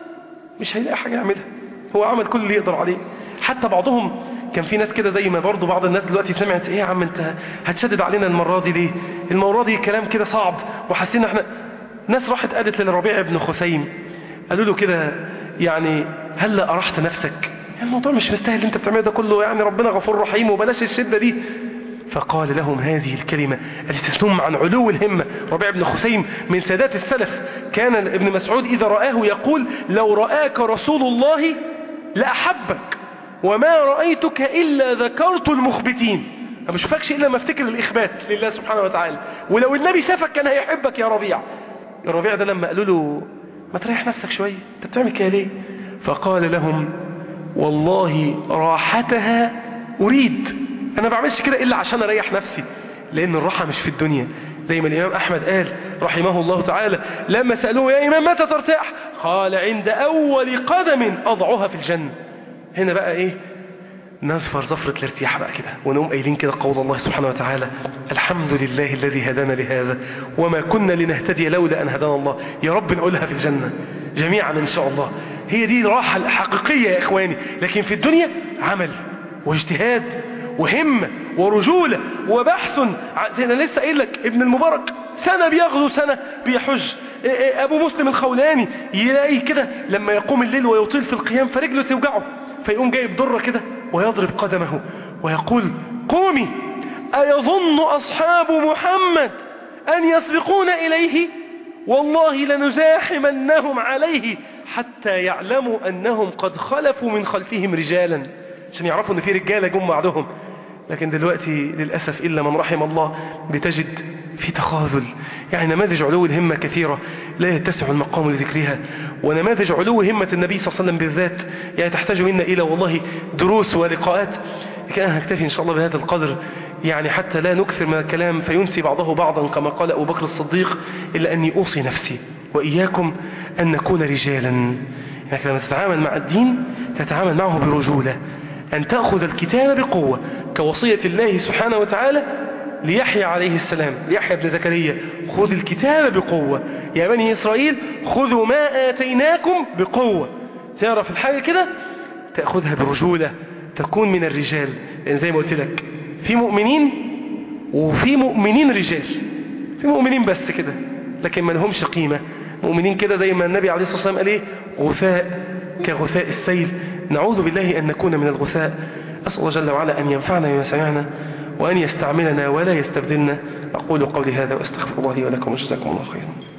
مش هيلاقي حاجة يعملها هو عمل كل اللي يقدر عليه حتى بعضهم كان في ناس كده زي ما برضو بعض الناس دلوقتي سمعت ايه يا عم انت هتشدد علينا المرة دي ليه المرة دي كلام كده صعب وحاسين احنا ناس راحت قالت للربيع بن خثيم قالوا له كده يعني هلا أرحت نفسك الموضوع مش مستاهل اللي انت بتعمله ده كله يعني ربنا غفور رحيم وبلاش الشدة دي فقال لهم هذه الكلمة التي تنم عن علو الهمة ربيع بن خثيم من سادات السلف كان ابن مسعود إذا رآه يقول لو رآك رسول الله لأحبك وما رأيتك إلا ذكرت المخبتين ما بشوفكش إلا ما افتكر الإخبات لله سبحانه وتعالى ولو النبي شافك كان هيحبك يا ربيع الربيع ده لما قالوا له ما تريح نفسك شوية انت بتعمل كده ليه فقال لهم والله راحتها أريد أنا بعملش كده إلا عشان أريح نفسي لأن الراحة مش في الدنيا زي ما الإمام أحمد قال رحمه الله تعالى لما سألوه يا إمام متى ترتاح قال عند أول قدم أضعها في الجنة هنا بقى إيه نزفر زفرة الارتياح بقى كده ونقوم قايلين كده قول الله سبحانه وتعالى الحمد لله الذي هدانا لهذا وما كنا لنهتدي لولا أن هدانا الله يا رب نقولها في الجنة جميعا إن شاء الله هي دي الراحة الحقيقية يا إخواني لكن في الدنيا عمل واجتهاد وهمة ورجولة وبحث أنا لسه قايل لك ابن المبارك سنة بيغزو سنة بيحج أبو مسلم الخولاني يلاقي كده لما يقوم الليل ويطيل في القيام فرجله توجعه فيقوم جايب ضرة كده ويضرب قدمه ويقول قومي أيظن أصحاب محمد أن يسبقون إليه والله لنزاحمنهم عليه حتى يعلموا أنهم قد خلفوا من خلفهم رجالا عشان يعرفوا أن في رجالة جم بعدهم لكن دلوقتي للأسف إلا من رحم الله بتجد في تخاذل يعني نماذج علو الهمة كثيرة لا يتسع المقام لذكرها ونماذج علو همة النبي صلى الله عليه وسلم بالذات يعني تحتاج منا إلى والله دروس ولقاءات لكن أنا هكتفي إن شاء الله بهذا القدر يعني حتى لا نكثر من الكلام فينسي بعضه بعضا كما قال أبو بكر الصديق إلا أني أوصي نفسي وإياكم أن نكون رجالا يعني لما تتعامل مع الدين تتعامل معه برجولة أن تأخذ الكتاب بقوة كوصية الله سبحانه وتعالى ليحيى عليه السلام ليحيى بن زكريا خذ الكتاب بقوة يا بني إسرائيل خذوا ما آتيناكم بقوة تعرف الحاجة كده تأخذها برجولة تكون من الرجال لأن زي ما قلت لك في مؤمنين وفي مؤمنين رجال في مؤمنين بس كده لكن ما لهمش قيمة مؤمنين كده زي ما النبي عليه الصلاة والسلام قال ايه غثاء كغثاء السيل نعوذ بالله أن نكون من الغثاء أسأل الله جل وعلا أن ينفعنا بما سمعنا وأن يستعملنا ولا يستبدلنا أقول قولي هذا وأستغفر الله لي ولكم وجزاكم الله خيرا